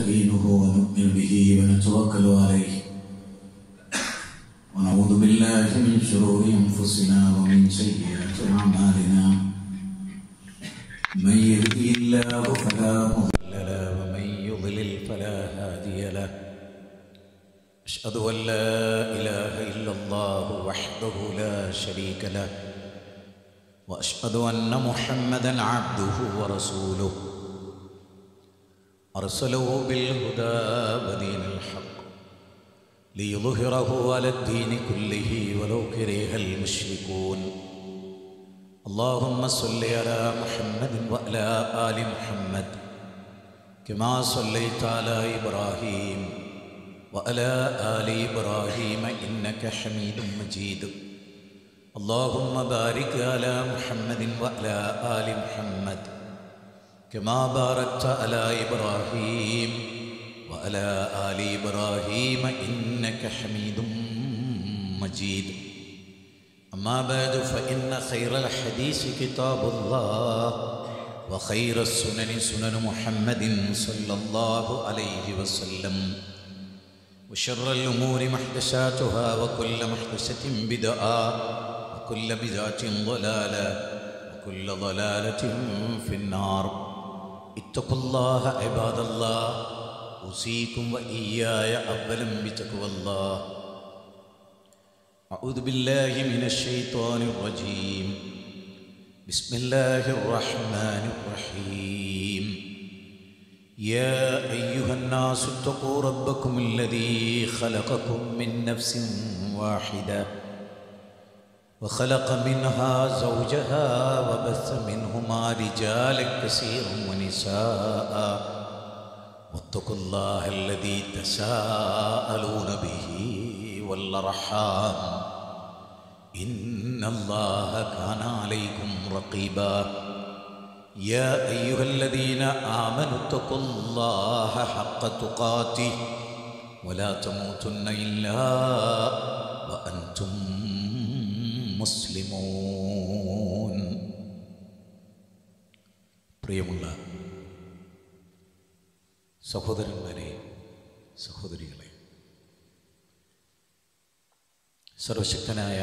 ونستعينه ونؤمن به ونتوكل عليه ونعوذ بالله من شرور أنفسنا ومن سيئات أعمالنا من يهدي الله فلا مضل له ومن يضلل فلا هادي له أشهد أن لا إله إلا الله وحده لا شريك له وأشهد أن محمدا عبده ورسوله أرسله بالهدى ودين الحق ليظهره على الدين كله ولو كره المشركون اللهم صل على محمد وعلى آل محمد كما صليت على إبراهيم وعلى آل إبراهيم إنك حميد مجيد اللهم بارك على محمد وعلى آل محمد كما باركت على إبراهيم وعلى آل إبراهيم إنك حميد مجيد أما بعد فإن خير الحديث كتاب الله وخير السنن سنن محمد صلى الله عليه وسلم وشر الأمور محدثاتها وكل محدثة بدعة وكل بدعة ضلالة وكل ضلالة في النار اتقوا الله عباد الله أوصيكم وإياي أولا بتقوى الله أعوذ بالله من الشيطان الرجيم بسم الله الرحمن الرحيم يا أيها الناس اتقوا ربكم الذي خلقكم من نفس واحدة وخلق منها زوجها وبث منهما رجالا كثيرا ونساء واتقوا الله الذي تساءلون به والأرحام إن الله كان عليكم رقيبا يا أيها الذين آمنوا اتقوا الله حق تقاته ولا تموتن إلا وأنتم مسلمون പ്രിയമുള്ള സഹോദരന്മാരെ സഹോദരികളെ സർവശക്തനായ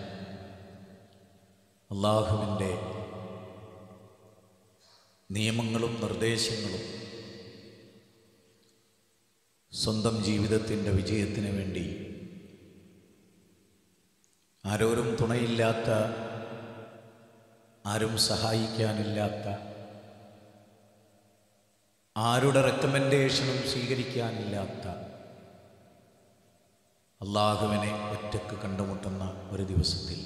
അള്ളാഹുവിൻ്റെ നിയമങ്ങളും നിർദ്ദേശങ്ങളും സ്വന്തം ജീവിതത്തിൻ്റെ വിജയത്തിന് വേണ്ടി ആരോരും തുണയില്ലാത്ത ആരും സഹായിക്കാനില്ലാത്ത ആരുടെ റെക്കമെൻഡേഷനും സ്വീകരിക്കാനില്ലാത്ത അള്ളാഹുവിനെ ഒറ്റക്ക് കണ്ടുമുട്ടുന്ന ഒരു ദിവസത്തിൽ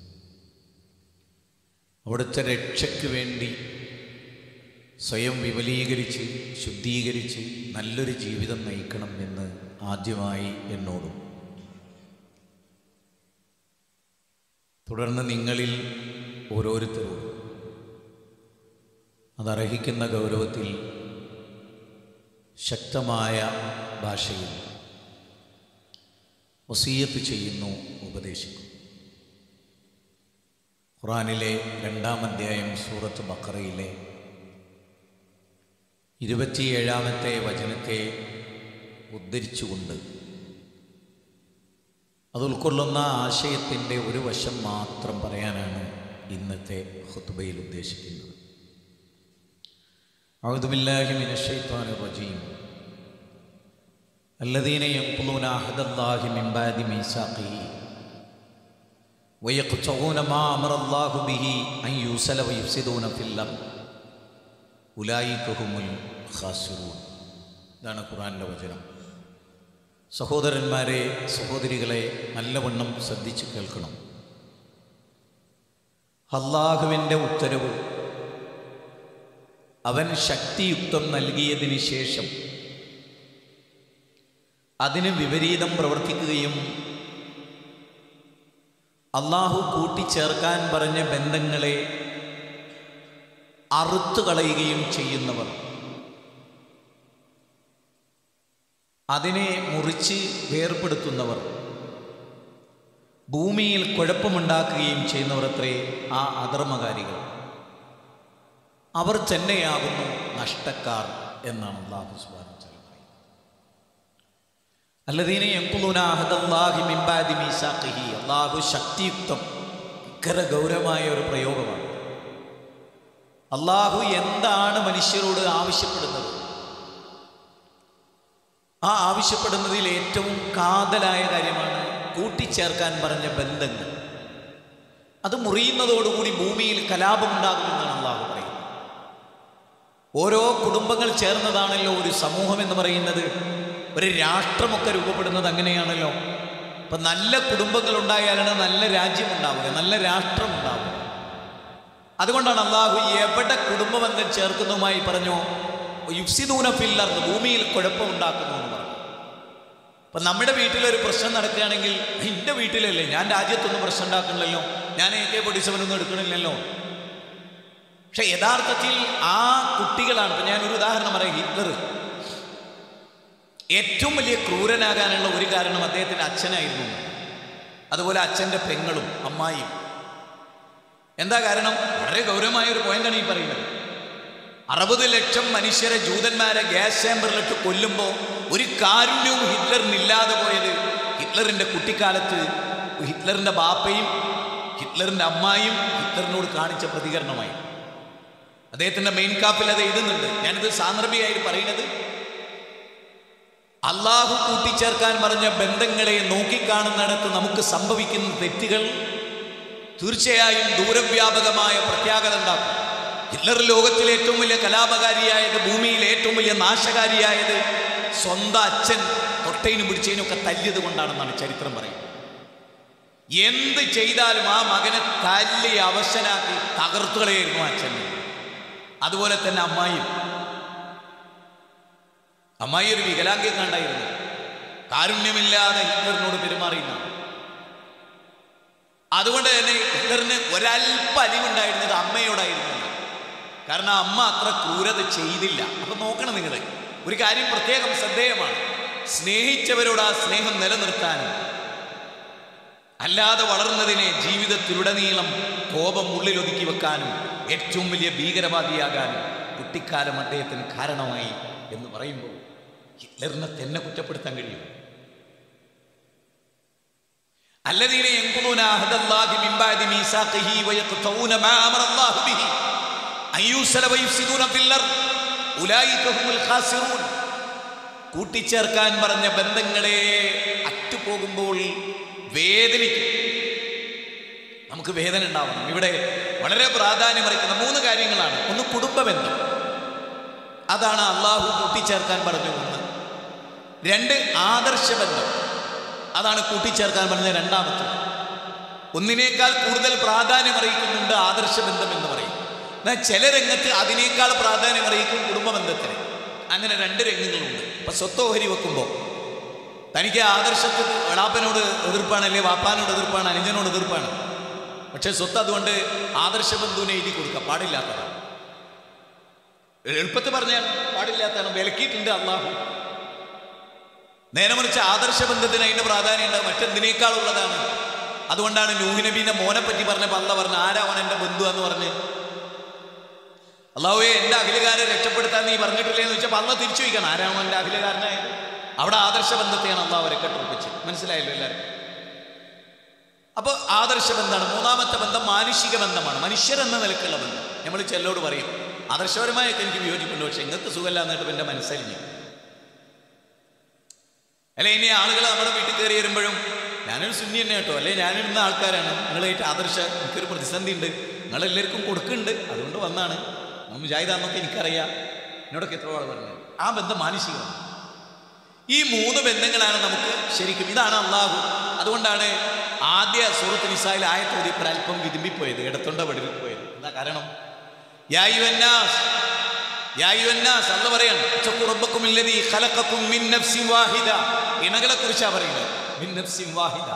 അവിടുത്തെ രക്ഷയ്ക്ക് വേണ്ടി സ്വയം വിപുലീകരിച്ച് ശുദ്ധീകരിച്ച് നല്ലൊരു ജീവിതം നയിക്കണം എന്ന് ആദ്യമായി എന്നോടും തുടർന്ന് നിങ്ങളിൽ ഓരോരുത്തരോടും അതർഹിക്കുന്ന ഗൗരവത്തിൽ ശക്തമായ ഭാഷയിൽ വസീയത്ത് ചെയ്യുന്നു ഉപദേശിക്കുന്നു ഖുറാനിലെ രണ്ടാം അധ്യായം സൂറത്ത് ബക്കറയിലെ ഇരുപത്തിയേഴാമത്തെ വചനത്തെ ഉദ്ധരിച്ചുകൊണ്ട് അത് ഉൾക്കൊള്ളുന്ന ആശയത്തിൻ്റെ ഒരു വശം മാത്രം പറയാനാണ് ഇന്നത്തെ ഹുത്തുബയിൽ ഉദ്ദേശിക്കുന്നത് أعوذ بالله من الشيطان الرجيم الذين ينقضون عهد الله من بعد ميثاقه ويقطعون ما أمر الله به أن يوصل ويفسدون في الأرض أولئك هم الخاسرون ഇതാണ് ഖുറാൻ്റെ വചനം സഹോദരന്മാരെ സഹോദരികളെ നല്ലവണ്ണം ശ്രദ്ധിച്ച് കേൾക്കണം അള്ളാഹുവിൻ്റെ ഉത്തരവ് അവൻ ശക്തിയുക്തം നൽകിയതിന് ശേഷം അതിന് വിപരീതം പ്രവർത്തിക്കുകയും അള്ളാഹു കൂട്ടിച്ചേർക്കാൻ പറഞ്ഞ ബന്ധങ്ങളെ അറുത്തു കളയുകയും ചെയ്യുന്നവർ അതിനെ മുറിച്ച് വേർപ്പെടുത്തുന്നവർ ഭൂമിയിൽ കുഴപ്പമുണ്ടാക്കുകയും ചെയ്യുന്നവർ അത്രേ ആ അധർമ്മകാരികൾ അവർ തന്നെയാകുന്നു നഷ്ടക്കാർ എന്നാണ് അള്ളാഹു സുബാന പറയുന്നത് അല്ലദീന യൻഖുലൂന അഹദല്ലാഹി മിൻ ബഅദി മീസാഖിഹി അല്ലാഹു ശക്തിയുക്തം ഭയങ്കര ഗൗരവമായ ഒരു പ്രയോഗമാണ് അള്ളാഹു എന്താണ് മനുഷ്യരോട് ആവശ്യപ്പെടുന്നത് ആ ആവശ്യപ്പെടുന്നതിൽ ഏറ്റവും കാതലായ കാര്യമാണ് കൂട്ടിച്ചേർക്കാൻ പറഞ്ഞ ബന്ധങ്ങൾ അത് മുറിയുന്നതോടുകൂടി ഭൂമിയിൽ കലാപമുണ്ടാകുമെന്നാണ് അള്ളാഹു പറയുന്നത് ഓരോ കുടുംബങ്ങൾ ചേർന്നതാണല്ലോ ഒരു സമൂഹം എന്ന് പറയുന്നത് ഒരു രാഷ്ട്രമൊക്കെ രൂപപ്പെടുന്നത് അങ്ങനെയാണല്ലോ ഇപ്പം നല്ല കുടുംബങ്ങൾ ഉണ്ടായാലാണ് നല്ല രാജ്യം ഉണ്ടാവുക നല്ല രാഷ്ട്രം ഉണ്ടാവുക അതുകൊണ്ടാണ് അള്ളാഹു എവിടെ കുടുംബബന്ധം ചേർക്കുന്നതുമായി പറഞ്ഞു യുക്സിദൂന ഫില്ലർ ഭൂമിയിൽ കുഴപ്പമുണ്ടാക്കുന്നു എന്ന് പറഞ്ഞു അപ്പം നമ്മുടെ വീട്ടിലൊരു പ്രശ്നം നടക്കുകയാണെങ്കിൽ എൻ്റെ വീട്ടിലല്ലേ ഞാൻ രാജ്യത്തൊന്നും പ്രശ്നം ഉണ്ടാക്കണില്ലല്ലോ ഞാൻ എ കെ ഫോർട്ടി സെവൻ ഒന്നും എടുക്കണില്ലല്ലോ പക്ഷെ യഥാർത്ഥത്തിൽ ആ കുട്ടികളാണ് ഇപ്പം ഞാനൊരു ഉദാഹരണം പറയാം ഹിറ്റ്ലർ ഏറ്റവും വലിയ ക്രൂരനാകാനുള്ള ഒരു കാരണം അദ്ദേഹത്തിൻ്റെ അച്ഛനായിരുന്നു അതുപോലെ അച്ഛൻ്റെ പെങ്ങളും അമ്മായിയും എന്താ കാരണം വളരെ ഗൗരവമായ ഒരു പോയിന്റാണ് ഈ പറയുന്നത് അറുപത് ലക്ഷം മനുഷ്യരെ ജൂതന്മാരെ ഗ്യാസ് ചേമ്പറിലിട്ട് കൊല്ലുമ്പോൾ ഒരു കാരുണ്യവും ഹിറ്റ്ലറിനില്ലാതെ പോയത് ഹിറ്റ്ലറിൻ്റെ കുട്ടിക്കാലത്ത് ഹിറ്റ്ലറിൻ്റെ ബാപ്പയും ഹിറ്റ്ലറിൻ്റെ അമ്മായും ഹിറ്റ്ലറിനോട് കാണിച്ച പ്രതികരണമായി അദ്ദേഹത്തിൻ്റെ മെയിൻ കാപ്പിൽ അത് എഴുതുന്നുണ്ട് ഞാനിത് സാന്ദർഭികമായിട്ട് പറയുന്നത് അള്ളാഹു കൂട്ടിച്ചേർക്കാൻ പറഞ്ഞ ബന്ധങ്ങളെ നോക്കിക്കാണുന്നിടത്ത് നമുക്ക് സംഭവിക്കുന്ന തെറ്റുകൾ തീർച്ചയായും ദൂരവ്യാപകമായ പ്രത്യാഘാതം ഉണ്ടാക്കും ഹിറ്റ്ലർ ലോകത്തിലെ ഏറ്റവും വലിയ കലാപകാരിയായത് ഭൂമിയിലെ ഏറ്റവും വലിയ നാശകാരിയായത് സ്വന്തം അച്ഛൻ തൊട്ടയിനും പിടിച്ചതിനൊക്കെ തല്ലിയത് കൊണ്ടാണെന്നാണ് ചരിത്രം പറയുന്നത് എന്ത് ചെയ്താലും ആ മകനെ തല്ലി അവശനാക്കി തകർത്തുകളയായിരുന്നു അച്ഛൻ അതുപോലെ തന്നെ അമ്മായിയും അമ്മായി ഒരു വികലാംഗി കണ്ടായിരുന്നു കാരുണ്യമില്ലാതെ ഹിറ്റ്ലറിനോട് പെരുമാറിയുന്നതാണ് അതുകൊണ്ട് തന്നെ ഹിറ്റ്ലറിന് ഒരല്പ അലിവുണ്ടായിരുന്നത് അമ്മയോടായിരുന്നു കാരണം അമ്മ അത്ര ക്രൂരത ചെയ്തില്ല അപ്പൊ നോക്കണം നിങ്ങൾ ഒരു കാര്യം പ്രത്യേകം ശ്രദ്ധേയമാണ് സ്നേഹിച്ചവരോട് ആ സ്നേഹം നിലനിർത്താനും അല്ലാതെ വളർന്നതിനെ ജീവിതത്തിലുടനീളം കോപം ഉള്ളിലൊതുക്കി വെക്കാനും ഏറ്റവും വലിയ ഭീകരവാദിയാകാനും കുട്ടിക്കാലം അദ്ദേഹത്തിന് കാരണമായി എന്ന് പറയുമ്പോൾ ഹിറ്റ്ലറിനെ തന്നെ കുറ്റപ്പെടുത്താൻ കഴിയും الذين ينقضون عهد الله من بعد ميثاقه ويقطعون ما امر الله به ان يوصل ويفسدون في الارض اولئك هم الخاسرون കൂട്ടിച്ചേർക്കാൻ പറഞ്ഞ ബന്ധങ്ങളെ അറ്റുപോകുമ്പോൾ വേദനിക്കും നമുക്ക് വേദന ഉണ്ടാവണം ഇവിടെ വളരെ പ്രാധാന്യമറിക്കുന്ന മൂന്ന് കാര്യങ്ങളാണ് ഒന്ന് കുടുംബ ബന്ധം അതാണ് അള്ളാഹു കൂട്ടിച്ചേർക്കാൻ പറഞ്ഞു ഒന്ന് രണ്ട് ആദർശബന്ധം അതാണ് കൂട്ടിച്ചേർക്കാൻ പറഞ്ഞ രണ്ടാമത്തെ ഒന്നിനേക്കാൾ കൂടുതൽ പ്രാധാന്യം അറിയിക്കുന്നുണ്ട് ആദർശബന്ധം എന്ന് പറയും എന്നാൽ ചില രംഗത്ത് അതിനേക്കാൾ പ്രാധാന്യം അറിയിക്കും കുടുംബ ബന്ധത്തിന് അങ്ങനെ രണ്ട് രംഗങ്ങളുണ്ട് ഇപ്പൊ സ്വത്തോഹരി വെക്കുമ്പോൾ തനിക്ക് ആദർശത്തിൽ വെളാപ്പനോട് എതിർപ്പാണ് അല്ലെ വാപ്പാനോട് എതിർപ്പാണ് അനുജനോട് എതിർപ്പാണ് പക്ഷെ സ്വത്ത് അതുകൊണ്ട് ആദർശബന്ധുവിനെ എഴുതി കൊടുക്കുക പാടില്ലാത്തതാണ് എളുപ്പത്തിൽ പറഞ്ഞാൽ പാടില്ലാത്തതാണ് വിലക്കിയിട്ടുണ്ട് അള്ളാഹു നേരെ മറിച്ച് ആദർശബന്ധത്തിന് അതിന്റെ പ്രാധാന്യം ഉണ്ട് മറ്റെന്തിനേക്കാൾ ഉള്ളതാണ് അതുകൊണ്ടാണ് നൂഹ് നബീന്റെ മോനെ പറ്റി പറഞ്ഞപ്പോൾ അല്ല പറഞ്ഞു ആരാവൻ എൻ്റെ ബന്ധു എന്ന് പറഞ്ഞ് അള്ളാഹുവെ എൻ്റെ അഖിലുകാരെ രക്ഷപ്പെടുത്താൻ നീ പറഞ്ഞിട്ടില്ലേ എന്ന് വെച്ചപ്പോൾ അല്ല തിരിച്ചു വയ്ക്കണം ആരാണോ എൻ്റെ അഖിലുകാരനായത് അവിടെ ആദർശബന്ധത്തെയാണ് അള്ളാഹ് അവരെ കെട്ടുറപ്പിച്ചത് മനസ്സിലായല്ലോ എല്ലാവർക്കും അപ്പോൾ ആദർശബന്ധമാണ് മൂന്നാമത്തെ ബന്ധം മാനുഷിക ബന്ധമാണ് മനുഷ്യരെന്ന നിലക്കുള്ള ബന്ധം നമ്മൾ ചെല്ലോട് പറയും ആദർശപരമായൊക്കെ എനിക്ക് വിയോജിപ്പുണ്ട് പക്ഷെ ഇങ്ങനത്തെ സുഖമല്ല എന്നിട്ട് എൻ്റെ മനസ്സരിഞ്ഞു അല്ലെ ഇനി ആളുകൾ നമ്മുടെ വീട്ടിൽ കയറി വരുമ്പോഴും ഞാനൊരു സുന്നി തന്നെ കേട്ടോ അല്ലെ ഞാനിരുന്ന ആൾക്കാരാണ് നിങ്ങളായിട്ട് ആദർശ എനിക്കൊരു പ്രതിസന്ധി ഉണ്ട് നിങ്ങളെല്ലാവർക്കും കൊടുക്കുന്നുണ്ട് അതുകൊണ്ട് വന്നാണ് നമ്മൾ മുജാഹിദാന്നൊക്കെ എനിക്കറിയാം എന്നോടൊക്കെ എത്ര ആൾ പറഞ്ഞത് ആ ബന്ധം മാനുഷികമാണ് ഈ മൂന്ന് ബന്ധങ്ങളാണ് നമുക്ക് ശരിക്കും ഇതാണ് അള്ളാഹു അതുകൊണ്ടാണ് ആദ്യ സൂറത്ത് നിസായിൽ ആയത്തോതി ഒരല്പം വിതുമ്പിപ്പോയത് ഇടത്തൊണ്ട വെടിവിപ്പോയത് എന്താ കാരണം യായുവന്നാസ് യായുവന്നാസ് അല്ല പറയാണ് റബ്ബക്കുമില്ലദീ ഖലഖക്കും മിൻ നഫ്സിൻ വാഹിദ ഇണകളെ കുറിച്ചാ പറയുന്നത് മിൻ നഫ്സിൻ വാഹിദ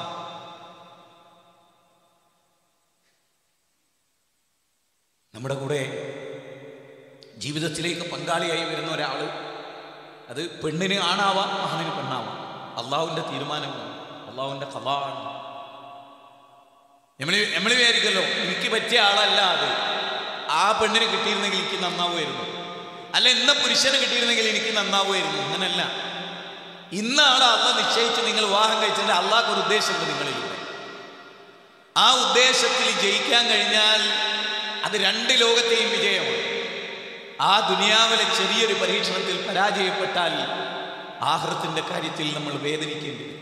നമ്മുടെ കൂടെ ജീവിതത്തിലേക്ക് പങ്കാളിയായി വരുന്ന ഒരാൾ അത് പെണ്ണിന് ആണാവാം ആണിന് പെണ്ണാവാം അള്ളാഹുവിൻ്റെ തീരുമാനമാണ് അള്ളാഹുവിൻ്റെ കഥാണ് നമ്മൾ നമ്മൾ വിചാരിക്കല്ലോ എനിക്ക് പറ്റിയ ആളല്ല അത് ആ പെണ്ണിന് കിട്ടിയിരുന്നെങ്കിൽ എനിക്ക് നന്നാവുമായിരുന്നു അല്ല ഇന്ന പുരുഷന് കിട്ടിയിരുന്നെങ്കിൽ എനിക്ക് നന്നാവുമായിരുന്നു അങ്ങനല്ല ഇന്നാണ് അള്ള നിശ്ചയിച്ച് നിങ്ങൾ വിവാഹം കഴിച്ചതിന്റെ അള്ളാഹ് ഒരു ഉദ്ദേശമുണ്ട് നിങ്ങളിലൂടെ ആ ഉദ്ദേശത്തിൽ ജയിക്കാൻ കഴിഞ്ഞാൽ അത് രണ്ട് ലോകത്തെയും വിജയമാണ് ആ ദുനിയാവിലെ ചെറിയൊരു പരീക്ഷണത്തിൽ പരാജയപ്പെട്ടാൽ ആഹൃത്തിന്റെ കാര്യത്തിൽ നമ്മൾ വേദനിക്കേണ്ടി വരും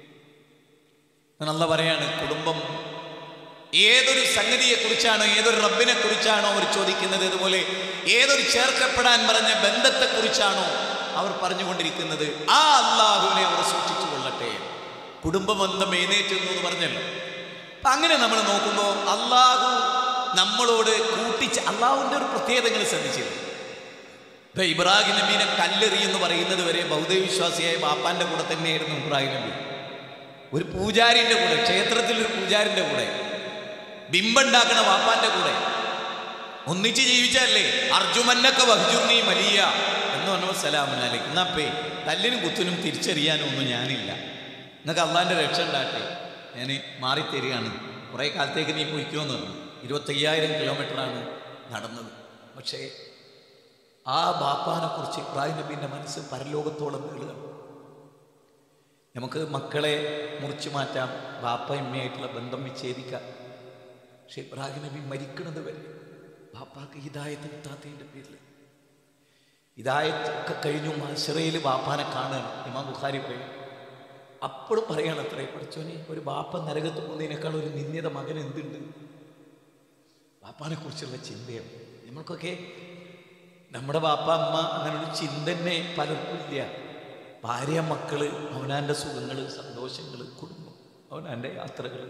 നല്ല പറയാണ് കുടുംബം ഏതൊരു സംഗതിയെ കുറിച്ചാണോ ഏതൊരു റബ്ബിനെ കുറിച്ചാണോ അവർ ചോദിക്കുന്നത് അതുപോലെ ഏതൊരു ചേർക്കപ്പെടാൻ പറഞ്ഞ ബന്ധത്തെക്കുറിച്ചാണോ അവർ പറഞ്ഞുകൊണ്ടിരിക്കുന്നത് ആ അള്ളാഹുവിനെ അവർ സൂക്ഷിച്ചു കൊള്ളട്ടെ കുടുംബബന്ധം എഴുന്നേറ്റുന്നു എന്ന് പറഞ്ഞല്ലോ അപ്പൊ അങ്ങനെ നമ്മൾ നോക്കുമ്പോൾ അള്ളാഹു നമ്മളോട് കൂട്ടിച്ച് അള്ളാഹുവിൻ്റെ ഒരു പ്രത്യേകത നിങ്ങൾ ശ്രദ്ധിച്ചില്ല ഇപ്പൊ ഇബ്രാഹിം നബീനെ കല്ലെറി എന്ന് പറയുന്നത് വരെ ബൗദ്ധവിശ്വാസിയായ ബാപ്പാന്റെ കൂടെ തന്നെയായിരുന്നു ഇബ്രാഹിം നബി ഒരു പൂജാരിന്റെ കൂടെ ക്ഷേത്രത്തിൽ ഒരു പൂജാരിന്റെ കൂടെ ബിംബുണ്ടാക്കണ വാപ്പാന്റെ കൂടെ ഒന്നിച്ച് ജീവിച്ചല്ലേ അർജുമന്നൊക്കെ വഹിജുർണി മലിയ എന്ന് പറഞ്ഞപ്പോൾ സലാമലേക്ക് എന്നാപ്പേ തല്ലിനും കുത്തിനും തിരിച്ചറിയാനും ഒന്നും ഞാനില്ല നിങ്ങൾക്ക് അള്ളാന്റെ രക്ഷ ഉണ്ടാട്ടെ ഞാൻ മാറിത്തരികയാണ് കുറേ കാലത്തേക്ക് നീ പൊയ്ക്കുമെന്ന് പറഞ്ഞു ഇരുപത്തയ്യായിരം കിലോമീറ്ററാണ് നടന്നത് പക്ഷേ ആ ബാപ്പാനെ കുറിച്ച് ഇബ്രാഹിം നബീൻ്റെ മനസ്സ് പരലോകത്തോളം നീളുകയാണ് നമുക്ക് മക്കളെ മുറിച്ചു മാറ്റാം ബാപ്പ എമ്മയായിട്ടുള്ള ബന്ധം വിച്ഛേദിക്കാം പക്ഷെ ഇബ്രാഹിം നബി മരിക്കുന്നത് വരെ ബാപ്പാക്ക് ഹിദായത്ത് കിട്ടാത്തതിൻ്റെ പേരിൽ ഹിദായത്ത് ഒക്കെ കഴിഞ്ഞു മഷറയിൽ ബാപ്പാനെ കാണുകയാണ് ഇമാം ബുഖാരി പറയും അപ്പോഴും പറയണം അത്രേ പഠിച്ചോനെ ഒരു ബാപ്പ നരകത്ത് പോകുന്നതിനേക്കാൾ ഒരു നിന്ദ്യത മകൻ എന്തുണ്ട് ബാപ്പാനെ കുറിച്ചുള്ള ചിന്തയാണ് നമ്മൾക്കൊക്കെ നമ്മുടെ ബാപ്പ അമ്മ അങ്ങനെ ഒരു ചിന്ത തന്നെ പലർക്കും ഇല്ല ഭാര്യ മക്കള് അവനാൻ്റെ സുഖങ്ങൾ സന്തോഷങ്ങൾ കുടുംബം അവനാൻ്റെ യാത്രകൾ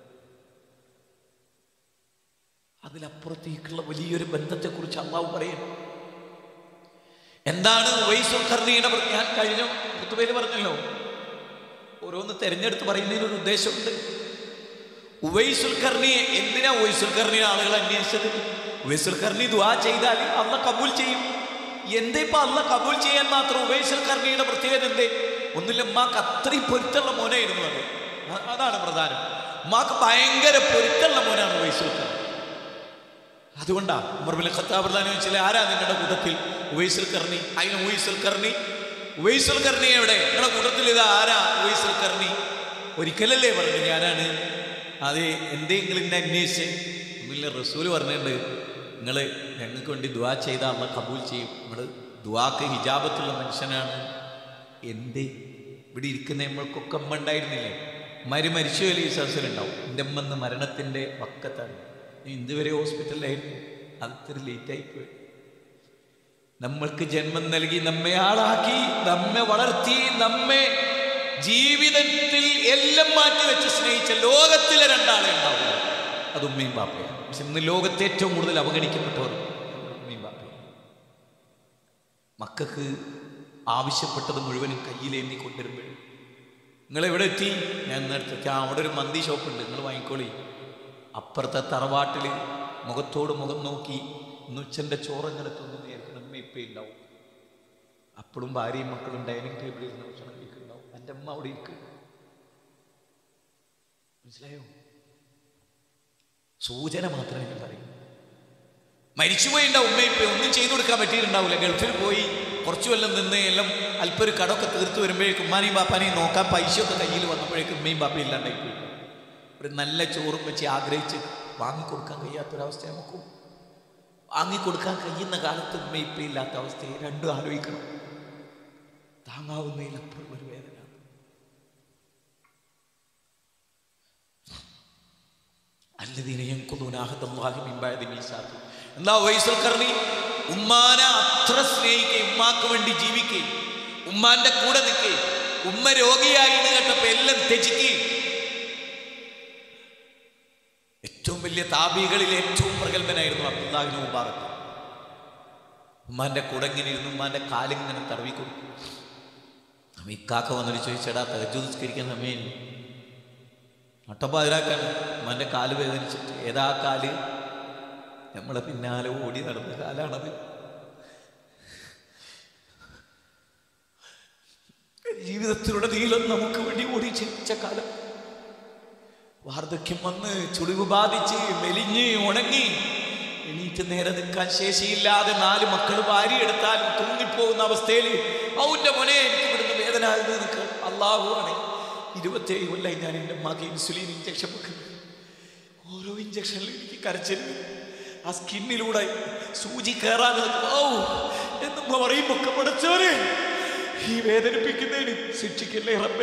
അതിലപ്പുറത്തേക്കുള്ള വലിയൊരു ബന്ധത്തെക്കുറിച്ച് അള്ളാഹു പറയുന്നു എന്താണ് വൈസുൽ കർണിയുടെ ഞാൻ കഴിഞ്ഞ കുത്തുപേര് പറഞ്ഞല്ലോ ഓരോന്ന് തെരഞ്ഞെടുത്ത് പറയുന്നതിന് ഒരു ഉദ്ദേശമുണ്ട് ഉവൈസുൽ കർണിയെ എന്തിനാ ഉവൈസുൽ കർണിയെ ആളുകൾ അന്വേഷിച്ചത് ഉവൈസുൽ കർണി ദുആ ചെയ്താൽ അള്ള കബൂൽ ചെയ്യും എന്തേ ഇപ്പൊ അള്ള കബൂൽ ചെയ്യാൻ മാത്രം ഉവൈസുൽ കർണിയുടെ പ്രത്യേകത എന്തേ ഒന്നില്ല ഉമ്മാക്ക് അത്രയും പൊരുത്തുള്ള മോനായിരുന്നു അത് അ- അതാണ് പ്രധാനം ഉമ്മാക്ക് ഭയങ്കര പൊരുത്തുള്ള മോനാണ് ഉവൈസുൽ കർണി അതുകൊണ്ടാ ഉമർബിൻ ഖത്താബ് പ്രധാനം ചോദിച്ചാൽ ആരാ നിങ്ങളുടെ കൂട്ടത്തിൽ ഉവൈസുൽ കർണി അതിന് ഉവൈസുൽ കർണി ഉവൈസുൽ കർണി എവിടെ നിങ്ങളുടെ കൂട്ടത്തിൽ ഇത് ആരാ ഉവൈസുൽ കർണി ഒരിക്കലല്ലേ പറഞ്ഞു ഞാനാണ് അതെ എന്തെങ്കിലും എന്നെ അന്വേഷിച്ച് ഒന്നുമില്ല റസൂല് പറഞ്ഞിട്ടുണ്ട് നിങ്ങൾ ഞങ്ങൾക്ക് വേണ്ടി ദുവാ ചെയ്താൽ അള്ള കബൂൽ ചെയ്യും നിങ്ങൾ ദുവാക്ക് ഹിജാബത്തുള്ള മനുഷ്യനാണ് എന്തേ ഇവിടെ ഇരിക്കുന്ന നമ്മൾക്കൊക്കെ അമ്മ ഉണ്ടായിരുന്നില്ലേ മരി മരിച്ചു വലിയ ഈ സദസ്സിലുണ്ടാവും എൻ്റെ അമ്മ ഇന്ന് മരണത്തിൻ്റെ പക്കത്താണ് നീ ഇതുവരെ ഹോസ്പിറ്റലിലായിരുന്നു അത് ഇത്ര ലേറ്റായി പോയി നമ്മൾക്ക് ജന്മം നൽകി നമ്മെ ആളാക്കി നമ്മെ വളർത്തി നമ്മെ ജീവിതത്തിൽ എല്ലാം മാറ്റി വെച്ച് സ്നേഹിച്ച ലോകത്തിലെ രണ്ടാളെ ഉണ്ടാവുക അത് ഉമ്മയും ബാപ്പയാണ് പക്ഷെ ഇന്ന് ലോകത്തെ ഏറ്റവും കൂടുതൽ അവഗണിക്കപ്പെട്ടവർ ഉമ്മയും ബാപ്പയും മക്കൾക്ക് ആവശ്യപ്പെട്ടത് മുഴുവനും കയ്യിലേന്തി കൊണ്ടുവരുമ്പോഴും നിങ്ങൾ എവിടെ എത്തി ഞാൻ നേരത്തെ ആ അവിടെ ഒരു മന്തി ഷോപ്പുണ്ട് നിങ്ങൾ വാങ്ങിക്കോളി അപ്പുറത്തെ തറവാട്ടിൽ മുഖത്തോട് മുഖം നോക്കി ഇന്നുച്ചൻ്റെ ചോറങ്ങനെ തിന്നു നേരിക്കണം അമ്മ ഇപ്പം ഉണ്ടാവും അപ്പോഴും ഭാര്യയും മക്കളും ഡൈനിങ് ടേബിളിൽ ഇരുന്ന് ഭക്ഷണം കഴിക്കുന്നുണ്ടാവും എൻ്റെ അമ്മ അവിടെ ഇരിക്കും മനസ്സിലായോ സൂചന മാത്രമേ ഞാൻ പറയൂ മരിച്ചുപോയിണ്ടാവും ഉമ്മ ഇപ്പം ഒന്നും ചെയ്തു കൊടുക്കാൻ പറ്റിയിട്ടുണ്ടാവില്ല ഗൾഫിൽ പോയി കുറച്ചു കൊല്ലം നിന്ന് എല്ലാം അല്പം ഒരു കടമൊക്കെ തീർത്ത് വരുമ്പോഴേക്കും ഉമ്മാനെയും ബാപ്പാനെയും നോക്കാൻ പൈസയൊക്കെ കയ്യിൽ വന്നപ്പോഴേക്കും ഉമ്മയും ബാപ്പയും ഇല്ലാണ്ടായി പോയി ഒരു നല്ല ചോറും വെച്ച് ആഗ്രഹിച്ച് വാങ്ങിക്കൊടുക്കാൻ കഴിയാത്തൊരവസ്ഥ നമുക്ക് വാങ്ങിക്കൊടുക്കാൻ കഴിയുന്ന കാലത്ത് ഉമ്മ ഇപ്പം ഇല്ലാത്ത അവസ്ഥയെ രണ്ടും ആലോചിക്കണം താങ്ങാവുന്നതിലപ്പുറം ഒരു വേദന അല്ലദീന യൻഖുദൂന അഹദല്ലാഹി മിൻ ബഅദി മീസാഖി എന്താ വൈസൽ കർണി ഉമ്മാനെ അത്ര സ്നേഹിക്കുകയും ഉമ്മാക്ക് വേണ്ടി ജീവിക്കുകയും ഉമ്മാന്റെ കൂടെ നിൽക്കുകയും ഉമ്മ രോഗിയായി എന്ന് കേട്ടപ്പോ എല്ലാം ത്യജിക്കുകയും ഏറ്റവും വലിയ താപികളിൽ ഏറ്റവും പ്രഗത്ഭനായിരുന്നു അബ്ദുല്ലാഹിന് മുബാറക്ക് ഉമ്മാന്റെ കൂടെ ഇങ്ങനെ ഇരുന്ന് ഉമ്മാന്റെ കാലിങ്ങനെ തടവി കൊടുക്കും അപ്പൊ ഇക്കാക്ക വന്നിട്ട് ചോദിച്ചടാ തകജു നിസ്കരിക്കാൻ സമയം നട്ടപ്പാതിരാക്കാണ് ഉമ്മാന്റെ കാല് വേദനിച്ചിട്ട് ഏതാ കാല് നമ്മളെ പിന്നാലെ ഓടി നടന്ന കാലാണത് ജീവിതത്തിലൂടെ നീളം നമുക്ക് വേണ്ടി ഓടി ക്ഷമിച്ച കാലം വാർദ്ധക്യം വന്ന് ചുളിവ് ബാധിച്ച് മെലിഞ്ഞ് ഉണങ്ങി എണീറ്റ് നേരെ നിൽക്കാൻ ശേഷിയില്ലാതെ നാല് മക്കൾ വാരിയെടുത്താലും തൂങ്ങിപ്പോകുന്ന അവസ്ഥയിൽ ഔന്റെ മോനെ എനിക്ക് ഇവിടുന്ന് വേദന വേദന നിൽക്കുക അള്ളാഹുവാണ് ഇരുപത്തേഴ് കൊല്ലായി ഞാൻ എൻ്റെ മകൻ ഇൻസുലിൻ ഇഞ്ചക്ഷൻ വെക്കുന്നത് ഓരോ ഇഞ്ചക്ഷനിലും എനിക്ക് കരച്ചിൽ ആ സ്കിന്നിലൂടെ സൂചി കയറാതെ ഓ എന്നും പറയുമ്പോ ഒക്കെ പഠിച്ചവരെ ഈ വേദനിപ്പിക്കുന്നതിന് ശിക്ഷിക്കല്ലേ റബ്ബേ